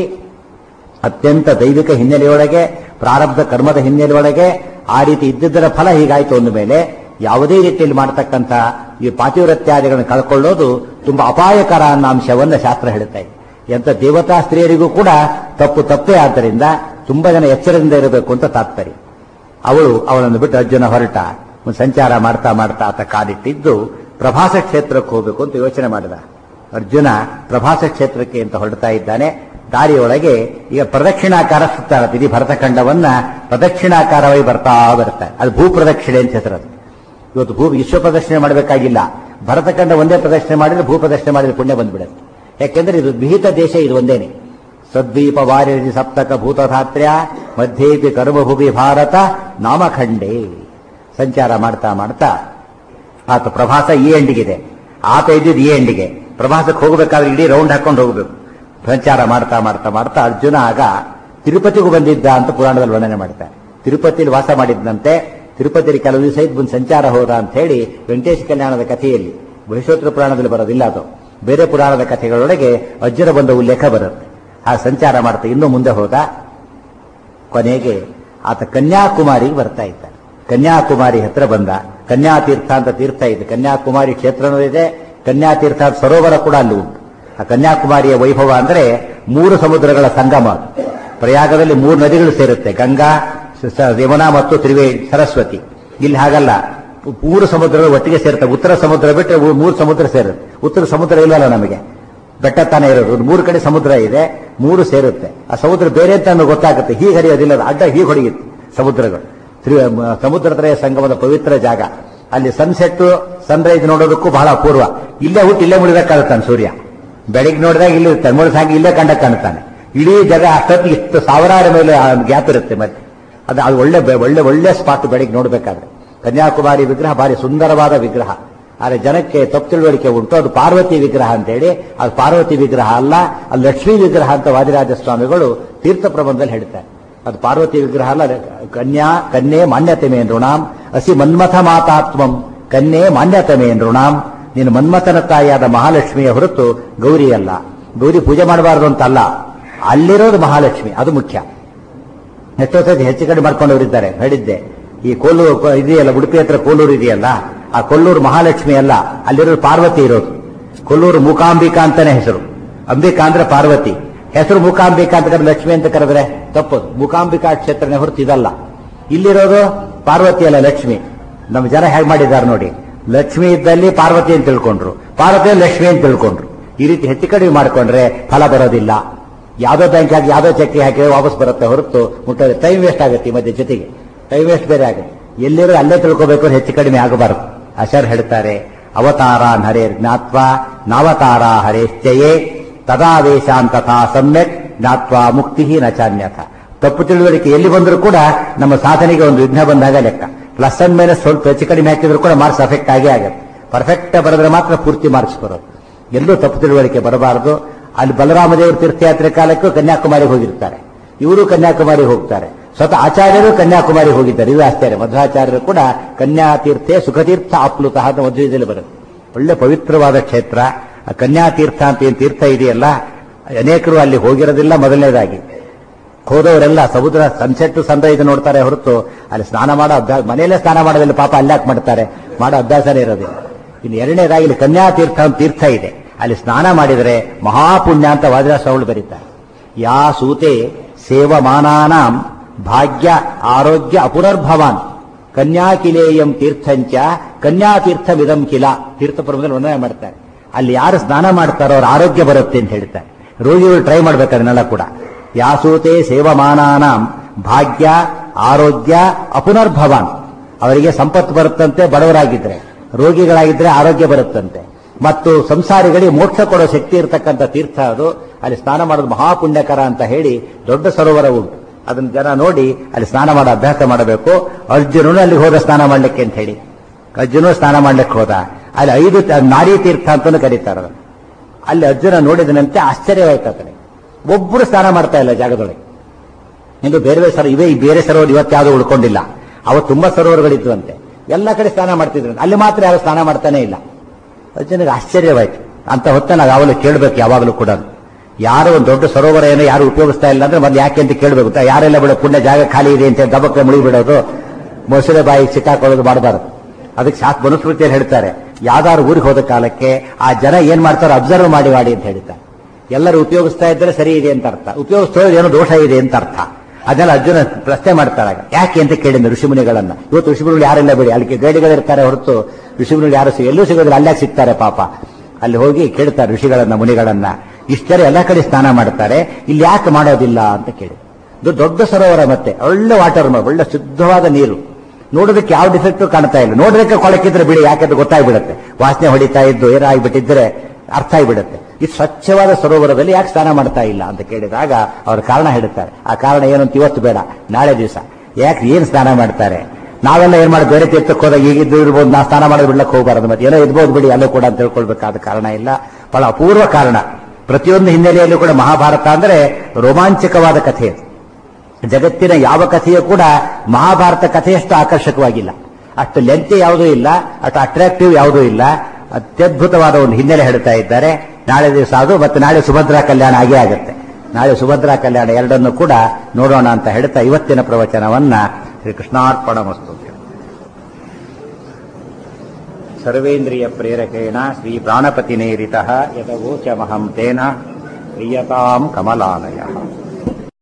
ಅತ್ಯಂತ ದೈವಿಕ ಹಿನ್ನೆಲೆಯೊಳಗೆ ಪ್ರಾರಬ್ಧ ಕರ್ಮದ ಹಿನ್ನೆಲೆಯೊಳಗೆ ಆ ರೀತಿ ಇದ್ದಿದ್ದರ ಫಲ ಹೀಗಾಯ್ತು ಅಂದ ಮೇಲೆ ಯಾವುದೇ ರೀತಿಯಲ್ಲಿ ಮಾಡತಕ್ಕಂಥ ಈ ಪಾತಿವ್ರತ್ಯಾದಿಗಳನ್ನು ಕಳ್ಕೊಳ್ಳೋದು ತುಂಬಾ ಅಪಾಯಕರ ಅನ್ನೋ ಅಂಶವನ್ನು ಶಾಸ್ತ್ರ ಹೇಳುತ್ತೆ ಎಂತ ದೇವತಾ ಸ್ತ್ರೀಯರಿಗೂ ಕೂಡ ತಪ್ಪು ತಪ್ಪೇ ಆದ್ದರಿಂದ ತುಂಬಾ ಜನ ಎಚ್ಚರದಿಂದ ಇರಬೇಕು ಅಂತ ತಾತ್ಪರ್ಯ ಅವಳು ಅವಳನ್ನು ಬಿಟ್ಟು ಅರ್ಜುನ ಹೊರಟ ಒಂದು ಸಂಚಾರ ಮಾಡ್ತಾ ಮಾಡ್ತಾ ಆತ ಕಾಲಿಟ್ಟಿದ್ದು ಪ್ರಭಾಸ ಕ್ಷೇತ್ರಕ್ಕೆ ಹೋಗಬೇಕು ಅಂತ ಯೋಚನೆ ಮಾಡಿದ ಅರ್ಜುನ ಪ್ರಭಾಸ ಕ್ಷೇತ್ರಕ್ಕೆ ಅಂತ ಹೊರಡ್ತಾ ಇದ್ದಾನೆ ದಾರಿಯೊಳಗೆ ಈಗ ಪ್ರದಕ್ಷಿಣಾಕಾರ ಸುತ್ತಾರ ಇಡೀ ಭರತಖಂಡವನ್ನ ಪ್ರದಕ್ಷಿಣಾಕಾರವಾಗಿ ಬರ್ತಾ ಬರ್ತಾರೆ ಅದು ಭೂ ಪ್ರದಕ್ಷಿಣೆ ಅಂತ ಹೆಸರದು ಇವತ್ತು ಭೂ ವಿಶ್ವ ಪ್ರದಕ್ಷಿಣೆ ಮಾಡಬೇಕಾಗಿಲ್ಲ ಭರತಖಂಡ ಒಂದೇ ಪ್ರದಕ್ಷಿಣೆ ಮಾಡಿದ್ರೆ ಭೂ ಪ್ರದಕ್ಷಿಣೆ ಮಾಡಿದ್ರೆ ಪುಣ್ಯ ಬಂದ್ಬಿಡುತ್ತೆ ಯಾಕೆಂದ್ರೆ ಇದು ವಿಹಿತ ದೇಶ ಇದು ಒಂದೇನೆ ಸದ್ವೀಪ ವಾರ್ಯಜಿ ಸಪ್ತಕ ಭೂತಧಾತ್ರ್ಯ ಮಧ್ಯೇಪಿ ಕರ್ಮಭೂಮಿ ಭಾರತ ನಾಮಖಂಡೇ ಸಂಚಾರ ಮಾಡ್ತಾ ಮಾಡ್ತಾ ಆತ ಪ್ರಭಾಸ ಈ ಎಂಡಿಗಿದೆ ಆತ ಇದ್ದಿದ್ದು ಈ ಎಂಡಿಗೆ ಪ್ರಭಾಸಕ್ಕೆ ಹೋಗಬೇಕಾದ್ರೆ ಇಡೀ ರೌಂಡ್ ಹಾಕೊಂಡು ಹೋಗಬೇಕು ಸಂಚಾರ ಮಾಡ್ತಾ ಮಾಡ್ತಾ ಮಾಡ್ತಾ ಅರ್ಜುನ ಆಗ ತಿರುಪತಿಗೂ ಬಂದಿದ್ದ ಅಂತ ಪುರಾಣದಲ್ಲಿ ವರ್ಣನೆ ಮಾಡ್ತಾರೆ ತಿರುಪತಿಯಲ್ಲಿ ವಾಸ ಮಾಡಿದ್ದಂತೆ ತಿರುಪತಿಯಲ್ಲಿ ಕೆಲವು ದಿವಸ ಇದ್ದು ಬಂದು ಸಂಚಾರ ಹೋದ ಅಂತ ಹೇಳಿ ವೆಂಕಟೇಶ ಕಲ್ಯಾಣದ ಕಥೆಯಲ್ಲಿ ಬಹಿಷೋತ್ತರ ಪುರಾಣದಲ್ಲಿ ಬರೋದಿಲ್ಲ ಅದು ಬೇರೆ ಪುರಾಣದ ಕಥೆಗಳೊಳಗೆ ಅರ್ಜುನ ಬಂದ ಉಲ್ಲೇಖ ಬರುತ್ತೆ ಆ ಸಂಚಾರ ಮಾಡ್ತಾ ಇನ್ನೂ ಮುಂದೆ ಹೋದ ಕೊನೆಗೆ ಆತ ಕನ್ಯಾಕುಮಾರಿಗೆ ಬರ್ತಾ ಇದ್ದ ಕನ್ಯಾಕುಮಾರಿ ಹತ್ರ ಬಂದ ಕನ್ಯಾತೀರ್ಥ ಅಂತ ತೀರ್ಥ ಇದೆ ಕನ್ಯಾಕುಮಾರಿ ಕ್ಷೇತ್ರನೂ ಇದೆ ಕನ್ಯಾತೀರ್ಥ ಸರೋವರ ಕೂಡ ಅಲ್ಲಿ ಉಂಟು ಆ ಕನ್ಯಾಕುಮಾರಿಯ ವೈಭವ ಅಂದ್ರೆ ಮೂರು ಸಮುದ್ರಗಳ ಸಂಗಮ ಅದು. ಪ್ರಯಾಗದಲ್ಲಿ ಮೂರು ನದಿಗಳು ಸೇರುತ್ತೆ ಗಂಗಾ ಸ- ಸ- ಯಮುನಾ ಮತ್ತು ತ್ರಿವೇಣಿ ಸರಸ್ವತಿ ಇಲ್ಲಿ ಹಾಗಲ್ಲ ಮೂರು ಸಮುದ್ರಗಳು ಒಟ್ಟಿಗೆ ಸೇರುತ್ತೆ ಉತ್ತರ ಸಮುದ್ರ ಬಿಟ್ಟರೆ ಮೂ- ಮೂರು ಸಮುದ್ರ ಸೇರುತ್ತೆ ಉತ್ತರ ಸಮುದ್ರ ಇಲ್ಲಲ್ಲ ನಮಗೆ ಬೆಟ್ಟ ತಾನೇ ಇರೋದು ಒಂದು ಮೂರು ಕಡೆ ಸಮುದ್ರ ಇದೆ ಮೂರು ಸೇರುತ್ತೆ ಆ ಸಮುದ್ರ ಬೇರೆ ಅಂತ ನಮಗೆ ಗೊತ್ತಾಗುತ್ತೆ ಹೀಗೆ ಹರಿಯೋದಿಲ್ಲ ಅದು ಅಡ್ಡ ಹೀಗೆ ಹೊಡೆಯುತ್ತೆ ಸಮುದ್ರಗಳು ತ್ರಿ- ಮ- ಸಮುದ್ರತ್ರಯ ಸಂಗಮದ ಪವಿತ್ರ ಜಾಗ ಅಲ್ಲಿ ಸನ್ಸೆಟ್ ಸನ್ರೈಸ್ ನೋಡೋದಕ್ಕೂ ಬಹಳ ಅಪೂರ್ವ ಇಲ್ಲೇ ಹುಟ್ಟು ಇಲ್ಲೇ ಮುಳಿಬೇಕಾಗುತ್ತಾನೆ ಸೂರ್ಯ ಬೆಳಿಗ್ಗೆ ನೋಡಿದಾಗ ಇಲ್ಲಿ ಇರ್ತಾನೆ ಮುಳಿದ ಹಾಗೆ ಇಲ್ಲೇ ಕಂಡ ಕಾಣ್ತಾನೆ ಇಡೀ ಜಾಗ ಅಷ್ಟೊತ್ತಿಗೆ ಇಷ್ಟು ಸಾವಿರಾರು ಮೇಲೆ ಗ್ಯಾಪ್ ಇರುತ್ತೆ ಮತ್ತೆ ಅದು ಅದು ಒಳ್ಳೆ ಬೆ- ಒಳ್ಳೆ ಒಳ್ಳೆ ಸ್ಪಾಟ್ ಬೆಳಿಗ್ಗೆ ನೋಡ್ಬೇಕಾದ್ರೆ ಕನ್ಯಾಕುಮಾರಿ ವಿಗ್ರಹ ಭಾರಿ ಸುಂದರವಾದ ವಿಗ್ರಹ ಆದರೆ ಜನಕ್ಕೆ ತಪ್ಪು ತಿಳುವಳಿಕೆ ಉಂಟು ಅದು ಪಾರ್ವತಿ ವಿಗ್ರಹ ಅಂತೇಳಿ ಅದು ಪಾರ್ವತಿ ವಿಗ್ರಹ ಅಲ್ಲ ಅದು ಲಕ್ಷ್ಮೀ ವಿಗ್ರಹ ಅಂತ ವಾದಿರಾಜ ಸ್ವಾಮಿಗಳು ತೀರ್ಥ ಪ್ರಬಂಧದಲ್ಲಿ ಹೇಳ್ತಾರೆ ಅದು ಪಾರ್ವತಿ ವಿಗ್ರಹ ಅಲ್ಲ ಅದು ಕನ್ಯಾ ಕನ್ಯೆ ಮಾನ್ಯತೆ ಮೇ ನೃಣಾಂ ಅಸಿ ಮನ್ಮಥ ಮಾತಾತ್ಮಂ ಕನ್ಯೆ ಮಾನ್ಯತೆ ಮೇ ನೃಣಾಂ ನೀನು ಮನ್ಮಥನ ತಾಯಿಯಾದ ಮಹಾಲಕ್ಷ್ಮಿಯ ಹೊರತು ಗೌರಿ ಅಲ್ಲ ಗೌರಿ ಪೂಜೆ ಮಾಡಬಾರದು ಅಂತ ಅಲ್ಲ ಅಲ್ಲಿರೋದು ಮಹಾಲಕ್ಷ್ಮಿ ಅದು ಮುಖ್ಯ ಎಷ್ಟೋ ಸತಿ ಹೆಚ್ಚು ಕಡಿಮೆ ಮಾಡ್ಕೊಂಡವರಿದ್ದಾರೆ ಹೇಳಿದ್ದೆ ಈ ಕೋಲೂರು ಕೋ- ಇದೆಯಲ್ಲ ಉಡುಪಿ ಹತ್ರ ಕೋಲೂರು ಇದೆಯಲ್ಲ ಆ ಕೊಲ್ಲೂರು ಮಹಾಲಕ್ಷ್ಮಿ ಅಲ್ಲ ಅಲ್ಲಿರೋದು ಪಾರ್ವತಿ ಇರೋದು ಕೊಲ್ಲೂರು ಮೂಕಾಂಬಿಕಾ ಅಂತಾನೆ ಹೆಸರು ಅಂಬಿಕಾ ಅಂದ್ರೆ ಪಾರ್ವತಿ ಹೆಸರು ಮೂಕಾಂಬಿಕಾ ಅಂತ ಕರೆದ್ರೆ ಲಕ್ಷ್ಮಿ ಅಂತ ಕರೆದ್ರೆ ತಪ್ಪದು ಮೂಕಾಂಬಿಕಾ ಕ್ಷೇತ್ರನೇ ಹೊರತು ಇದಲ್ಲ ಇಲ್ಲಿರೋದು ಪಾರ್ವತಿ ಅಲ್ಲ ಲಕ್ಷ್ಮಿ ನಮ್ಮ ಜನ ಹೇಗೆ ಮಾಡಿದ್ದಾರೆ ನೋಡಿ ಲಕ್ಷ್ಮಿ ಇದ್ದಲ್ಲಿ ಪಾರ್ವತಿ ಅಂತ ತಿಳ್ಕೊಂಡ್ರು ಪಾರ್ವತಿ ಲಕ್ಷ್ಮಿ ಅಂತ ತಿಳ್ಕೊಂಡ್ರು ಈ ರೀತಿ ಹೆಚ್ಚು ಕಡಿಮೆ ಮಾಡ್ಕೊಂಡ್ರೆ ಫಲ ಬರೋದಿಲ್ಲ ಯಾವ್ದೋ ಬ್ಯಾಂಕ್ ಹಾಕಿ ಯಾವ್ದೋ ಚೆಕ್ ಹಾಕಿದ್ರೆ ವಾಪಸ್ ಬರುತ್ತೆ ಹೊರತು ಮುಟ್ಟೋದು ಟೈಮ್ ವೇಸ್ಟ್ ಆಗುತ್ತೆ ಈ ಮಧ್ಯೆ ಜೊತೆಗೆ ಟೈಮ್ ವೇಸ್ಟ್ ಬೇರೆ ಆಗುತ್ತೆ ಎಲ್ಲಿರೋ ಅಲ್ಲೇ ತಿಳ್ಕೋಬೇಕು ಅಂದ್ರೆ ಹೆಚ್ಚು ಕಡಿಮೆ ಆಗಬಾರದು ಅಶರ್ ಹೇಳ್ತಾರೆ ಅವತಾರ ಹರೇರ್ ಜ್ಞಾತ್ವ ನಾವತಾರ ಹರೇಶ್ಚಯೇ ತದಾವೇಶಾನ್ ತಥಾ ಸಮ್ಯಕ್ ಜ್ಞಾತ್ವ ಮುಕ್ತಿ ನ ಚಾನ್ಯಥ ತಪ್ಪು ತಿಳುವಳಿಕೆ ಎಲ್ಲಿ ಬಂದರೂ ಕೂಡ ನಮ್ಮ ಸಾಧನೆಗೆ ಒಂದು ವಿಘ್ನ ಬಂದಾಗ ಲೆಕ್ಕ ಪ್ಲಸ್ ಅಂಡ್ ಮೈನಸ್ ಸ್ವಲ್ಪ ಹೆಚ್ಚು ಕಡಿಮೆ ಹಾಕಿದ್ರು ಕೂಡ ಮಾರ್ಕ್ಸ್ ಅಫೆಕ್ಟ್ ಆಗೇ ಆಗುತ್ತೆ ಪರ್ಫೆಕ್ಟ್ ಬರೆದ್ರೆ ಮಾತ್ರ ಪೂರ್ತಿ ಮಾರ್ಕ್ಸ್ ಬರೋದು ಎಲ್ಲೂ ತಪ್ಪು ತಿಳುವಳಿಕೆ ಬರಬಾರದು ಅಲ್ಲಿ ಬಲರಾಮದೇವರು ತೀರ್ಥಯಾತ್ರೆ ಕಾಲಕ್ಕೂ ಕನ್ಯಾಕುಮಾರಿಗೆ ಹೋಗಿರ್ತಾರೆ ಇವರು ಕನ್ಯಾಕುಮಾರಿ ಹೋಗ್ತಾರೆ ಸ್ವತಃ ಆಚಾರ್ಯರು ಕನ್ಯಾಕುಮಾರಿ ಹೋಗಿದ್ದಾರೆ ಇದು ಆಶ್ಚರ್ಯ ಮಧ್ವಾಚಾರ್ಯರು ಕೂಡ ಕನ್ಯಾತೀರ್ಥೆ ಸುಖತೀರ್ಥ ಆಪ್ಲುತ ಅಂತ ಮಧ್ವದಲ್ಲಿ ಬರುತ್ತೆ ಒಳ್ಳೆ ಪವಿತ್ರವಾದ ಕ್ಷೇತ್ರ ಆ ಕನ್ಯಾತೀರ್ಥ ಅಂತ ಏನು ತೀರ್ಥ ಇದೆಯಲ್ಲ ಅನೇಕರು ಅಲ್ಲಿ ಹೋಗಿರೋದಿಲ್ಲ ಮೊದಲನೇದಾಗಿ ಹೋದವರೆಲ್ಲ ಸಮುದ್ರ ಸನ್ಸೆಟ್ ಸನ್ರೈಸ್ ನೋಡ್ತಾರೆ ಹೊರತು ಅಲ್ಲಿ ಸ್ನಾನ ಮಾಡೋ ಅಭ್ಯಾಸ ಮನೆಯಲ್ಲೇ ಸ್ನಾನ ಮಾಡೋದಿಲ್ಲ ಪಾಪ ಅಲ್ಲಾಕ್ ಮಾಡ್ತಾರೆ ಮಾಡೋ ಅಭ್ಯಾಸನೇ ಇರೋದಿಲ್ಲ ಇನ್ನು ಎರಡನೇದಾಗಿ ಇಲ್ಲಿ ಕನ್ಯಾತೀರ್ಥ ಅಂತ ತೀರ್ಥ ಇದೆ ಅಲ್ಲಿ ಸ್ನಾನ ಮಾಡಿದರೆ ಮಹಾಪುಣ್ಯ ಅಂತ ವಾದಿರಾಜ ಸ್ವಾಮಿಗಳು ಬರೀತಾರೆ ಯಾ ಸೂತೆ ಸೇವಮಾನಾನಾಂ ಭಾಗ್ಯ ಆರೋಗ್ಯ ಅಪುನರ್ಭವಾನ್ ಕನ್ಯಾಕಿಲೇಯಂ ತೀರ್ಥಂಚ ಕನ್ಯಾತೀರ್ಥವಿದಂ ಕಿಲ ತೀರ್ಥ ಪರ್ವದಲ್ಲಿ ವರ್ಣನೆ ಮಾಡ್ತಾರೆ ಅಲ್ಲಿ ಯಾರು ಸ್ನಾನ ಮಾಡ್ತಾರೋ ಅವ್ರ ಆರೋಗ್ಯ ಬರುತ್ತೆ ಅಂತ ಹೇಳ್ತಾರೆ ರೋಗಿಗಳು ಟ್ರೈ ಮಾಡ್ಬೇಕು ಅದನ್ನೆಲ್ಲ ಕೂಡ ಯಾಸೂತೆ ಸೇವಮಾನಾನಾಂ ಭಾಗ್ಯ ಆರೋಗ್ಯ ಅಪುನರ್ಭವಾನ್ ಅವರಿಗೆ ಸಂಪತ್ತು ಬರುತ್ತಂತೆ ಬಡವರಾಗಿದ್ರೆ ರೋಗಿಗಳಾಗಿದ್ರೆ ಆರೋಗ್ಯ ಬರುತ್ತಂತೆ ಮತ್ತು ಸಂಸಾರಿಗಳಿಗೆ ಮೋಕ್ಷ ಕೊಡೋ ಶಕ್ತಿ ಇರತಕ್ಕಂಥ ತೀರ್ಥ ಅದು ಅಲ್ಲಿ ಸ್ನಾನ ಮಾಡೋದು ಮಹಾಪುಣ್ಯಕರ ಅಂತ ಹೇಳಿ ದೊಡ್ಡ ಸರೋವರ ಉಂಟು ಅದನ್ನ ಜನ ನೋಡಿ ಅಲ್ಲಿ ಸ್ನಾನ ಮಾಡೋ ಅಭ್ಯಾಸ ಮಾಡಬೇಕು ಅರ್ಜುನನು ಅಲ್ಲಿ ಹೋದ ಸ್ನಾನ ಮಾಡ್ಲಿಕ್ಕೆ ಅಂತ ಹೇಳಿ ಅರ್ಜುನ ಸ್ನಾನ ಮಾಡ್ಲಿಕ್ಕೆ ಹೋದ ಅಲ್ಲಿ ಐದು ತ- ನಾರಿ ತೀರ್ಥ ಅಂತಾನು ಕರೀತಾರೆ ಅದನ್ನ. ಅಲ್ಲಿ ಅರ್ಜುನ ನೋಡಿದನಂತೆ ಆಶ್ಚರ್ಯವಾಯ್ತು ಆತನಿಗೆ ಒಬ್ಬರು ಸ್ನಾನ ಮಾಡ್ತಾ ಇಲ್ಲ ಜಾಗದೊಳಗೆ ಇನ್ನು ಬೇರೆ ಬೇರೆ ಸರೋ ಇವೇ ಈ ಬೇರೆ ಸರೋವರ ಇವತ್ತು ಯಾವುದು ಉಳ್ಕೊಂಡಿಲ್ಲ ಅವತ್ತು ತುಂಬಾ ಸರೋವರಗಳಿದ್ವಂತೆ ಎಲ್ಲ ಕಡೆ ಸ್ನಾನ ಮಾಡ್ತಿದ್ರು ಅಲ್ಲಿ ಮಾತ್ರ ಯಾರು ಸ್ನಾನ ಮಾಡ್ತಾನೆ ಇಲ್ಲ ಅರ್ಜುನಿಗೆ ಆಶ್ಚರ್ಯವಾಯ್ತು ಅಂತ ಹೊತ್ತ ನಾವು ಯಾವಾಗಲೂ ಕೇಳಬೇಕು ಯಾವಾಗಲೂ ಕೂಡ ಯಾರು ಒಂದು ದೊಡ್ಡ ಸರೋವರ ಏನೋ ಯಾರು ಉಪಯೋಗಿಸ್ತಾ ಇಲ್ಲ ಅಂದ್ರೆ ಮತ್ತೆ ಯಾಕೆ ಅಂತ ಕೇಳಬೇಕು ಯಾರೆಲ್ಲ ಬಿಡೋ ಪುಣ್ಯ ಜಾಗ ಖಾಲಿ ಇದೆ ಅಂತ ದಬಕ್ಕೆ ಮುಳುಗಿ ಬಿಡೋದು ಮೊಸಳೆ ಬಾಯಿ ಸಿಕ್ಕಾಕೊಳ್ಳೋದು ಮಾಡಬಾರದು ಅದಕ್ಕೆ ಶಾಸ್ತ್ರ ಮನುಸ್ಮೃತಿಯಲ್ಲಿ ಹೇಳ್ತಾರೆ ಯಾವ್ದಾದ್ರು ಊರಿಗೆ ಹೋದ ಕಾಲಕ್ಕೆ ಆ ಜನ ಏನ್ ಮಾಡ್ತಾರೋ ಅಬ್ಸರ್ವ್ ಮಾಡಿ ಮಾಡಿ ಅಂತ ಹೇಳ್ತಾರೆ ಎಲ್ಲರೂ ಉಪಯೋಗಿಸ್ತಾ ಇದ್ರೆ ಸರಿ ಇದೆ ಅಂತ ಅರ್ಥ ಉಪಯೋಗಿಸ್ತಾ ಇರೋದು ಏನೋ ದೋಷ ಇದೆ ಅಂತ ಅರ್ಥ ಅದನ್ನೆಲ್ಲ ಅರ್ಜುನ ಪ್ರಶ್ನೆ ಮಾಡ್ತಾರೆ ಆಗ. ಯಾಕೆ ಅಂತ ಕೇಳಿದ ಋಷಿಮುನಿಗಳನ್ನ ಇವತ್ತು ಋಷಿಮುನಿಗಳು ಯಾರೆಲ್ಲ ಬಿಡಿ ಅಲ್ಲಿ ಗೈಡಿಗಳಿರ್ತಾರೆ ಹೊರತು ಋಷಿಮುನಿಗಳು ಯಾರು ಸಿಗ ಎಲ್ಲೂ ಸಿಗೋದಿಲ್ಲ ಅಲ್ಲೇ ಸಿಗ್ತಾರೆ ಪಾಪ ಅಲ್ಲಿ ಹೋಗಿ ಕೇಳ್ತಾರೆ ಋಷಿಗಳನ್ನ ಮುನಿಗಳನ್ನ ಇಷ್ಟರೇ ಎಲ್ಲ ಕಡೆ ಸ್ನಾನ ಮಾಡ್ತಾರೆ ಇಲ್ಲಿ ಯಾಕೆ ಮಾಡೋದಿಲ್ಲ ಅಂತ ಕೇಳಿ ಇದು ದೊಡ್ಡ ಸರೋವರ ಮತ್ತೆ ಒಳ್ಳೆ ವಾಟರ್ ಒಳ್ಳೆ ಶುದ್ಧವಾದ ನೀರು ನೋಡೋದಕ್ಕೆ ಯಾವ ಡಿಫೆಕ್ಟ್ ಕಾಣ್ತಾ ಇಲ್ಲ ನೋಡೋದಕ್ಕೆ ಕೊಳಕಿದ್ರೆ ಬಿಡಿ ಯಾಕೆಂದ್ರೆ ಗೊತ್ತಾಗ್ಬಿಡುತ್ತೆ ವಾಸನೆ ಹೊಡಿತಾ ಇದ್ದು ಏನಾಗ್ಬಿಟ್ಟಿದ್ರೆ ಅರ್ಥ ಆಗಿಬಿಡುತ್ತೆ ಈ ಸ್ವಚ್ಛವಾದ ಸರೋವರದಲ್ಲಿ ಯಾಕೆ ಸ್ನಾನ ಮಾಡ್ತಾ ಇಲ್ಲ ಅಂತ ಕೇಳಿದಾಗ ಅವ್ರ ಕಾರಣ ಹೇಳ್ತಾರೆ ಆ ಕಾರಣ ಏನು ಅಂತ ಇವತ್ತು ಬೇಡ ನಾಳೆ ದಿವಸ ಯಾಕೆ ಏನ್ ಸ್ನಾನ ಮಾಡ್ತಾರೆ ನಾವೆಲ್ಲ ಏನ್ ಮಾಡಿ ಬೇರೆ ತೀರ್ಥಕ್ಕೆ ಹೋದಾಗ ಈಗಿದ್ದು ಇರ್ಬೋದು ನಾ ಸ್ನಾನ ಮಾಡೋದು ಬಿಡ್ಲಕ್ಕೆ ಹೋಗಬಾರದು ಮತ್ತೆ ಏನೋ ಇರ್ಬೋದು ಬಿಡಿ ಅಲ್ಲೂ ಕೂಡ ಅಂತ ತಿಳ್ಕೊಳ್ಬೇಕಾದ ಕಾರಣ ಇಲ್ಲ ಬಹಳ ಅಪೂರ್ವ ಕಾರಣ ಪ್ರತಿಯೊಂದು ಹಿನ್ನೆಲೆಯಲ್ಲೂ ಕೂಡ ಮಹಾಭಾರತ ಅಂದ್ರೆ ರೋಮಾಂಚಕವಾದ ಕಥೆ ಅದು. ಜಗತ್ತಿನ ಯಾವ ಕಥೆಯೂ ಕೂಡ ಮಹಾಭಾರತ ಕಥೆಯಷ್ಟು ಆಕರ್ಷಕವಾಗಿಲ್ಲ ಅಷ್ಟು ಲೆಂತ್ ಯಾವುದೂ ಇಲ್ಲ ಅಷ್ಟು ಅಟ್ರಾಕ್ಟಿವ್ ಯಾವುದೂ ಇಲ್ಲ ಅತ್ಯದ್ಭುತವಾದ ಒಂದು ಹಿನ್ನೆಲೆ ಹೇಳ್ತಾ ಇದ್ದಾರೆ ನಾಳೆ ದಿವಸ ಅದು ಮತ್ತು ನಾಳೆ ಸುಭದ್ರಾ ಕಲ್ಯಾಣ ಆಗೇ ಆಗುತ್ತೆ ನಾಳೆ ಸುಭದ್ರಾ ಕಲ್ಯಾಣ ಎರಡನ್ನು ಕೂಡ ನೋಡೋಣ ಅಂತ ಹೇಳ್ತಾ ಇವತ್ತಿನ ಪ್ರವಚನವನ್ನ ಶ್ರೀ ಕೃಷ್ಣಾರ್ಪಣ ಮಸ್ತು ಸರ್ವೇಂದ್ರಿಯ ಪ್ರೇರಕೇಣ ಶ್ರೀ ಪ್ರಾಣಪತಿನೇರಿತ ಯದವೋಚಮಹಂ ತೇನ ಪ್ರಿಯತಾಂ ಕಮಲಾಲಯ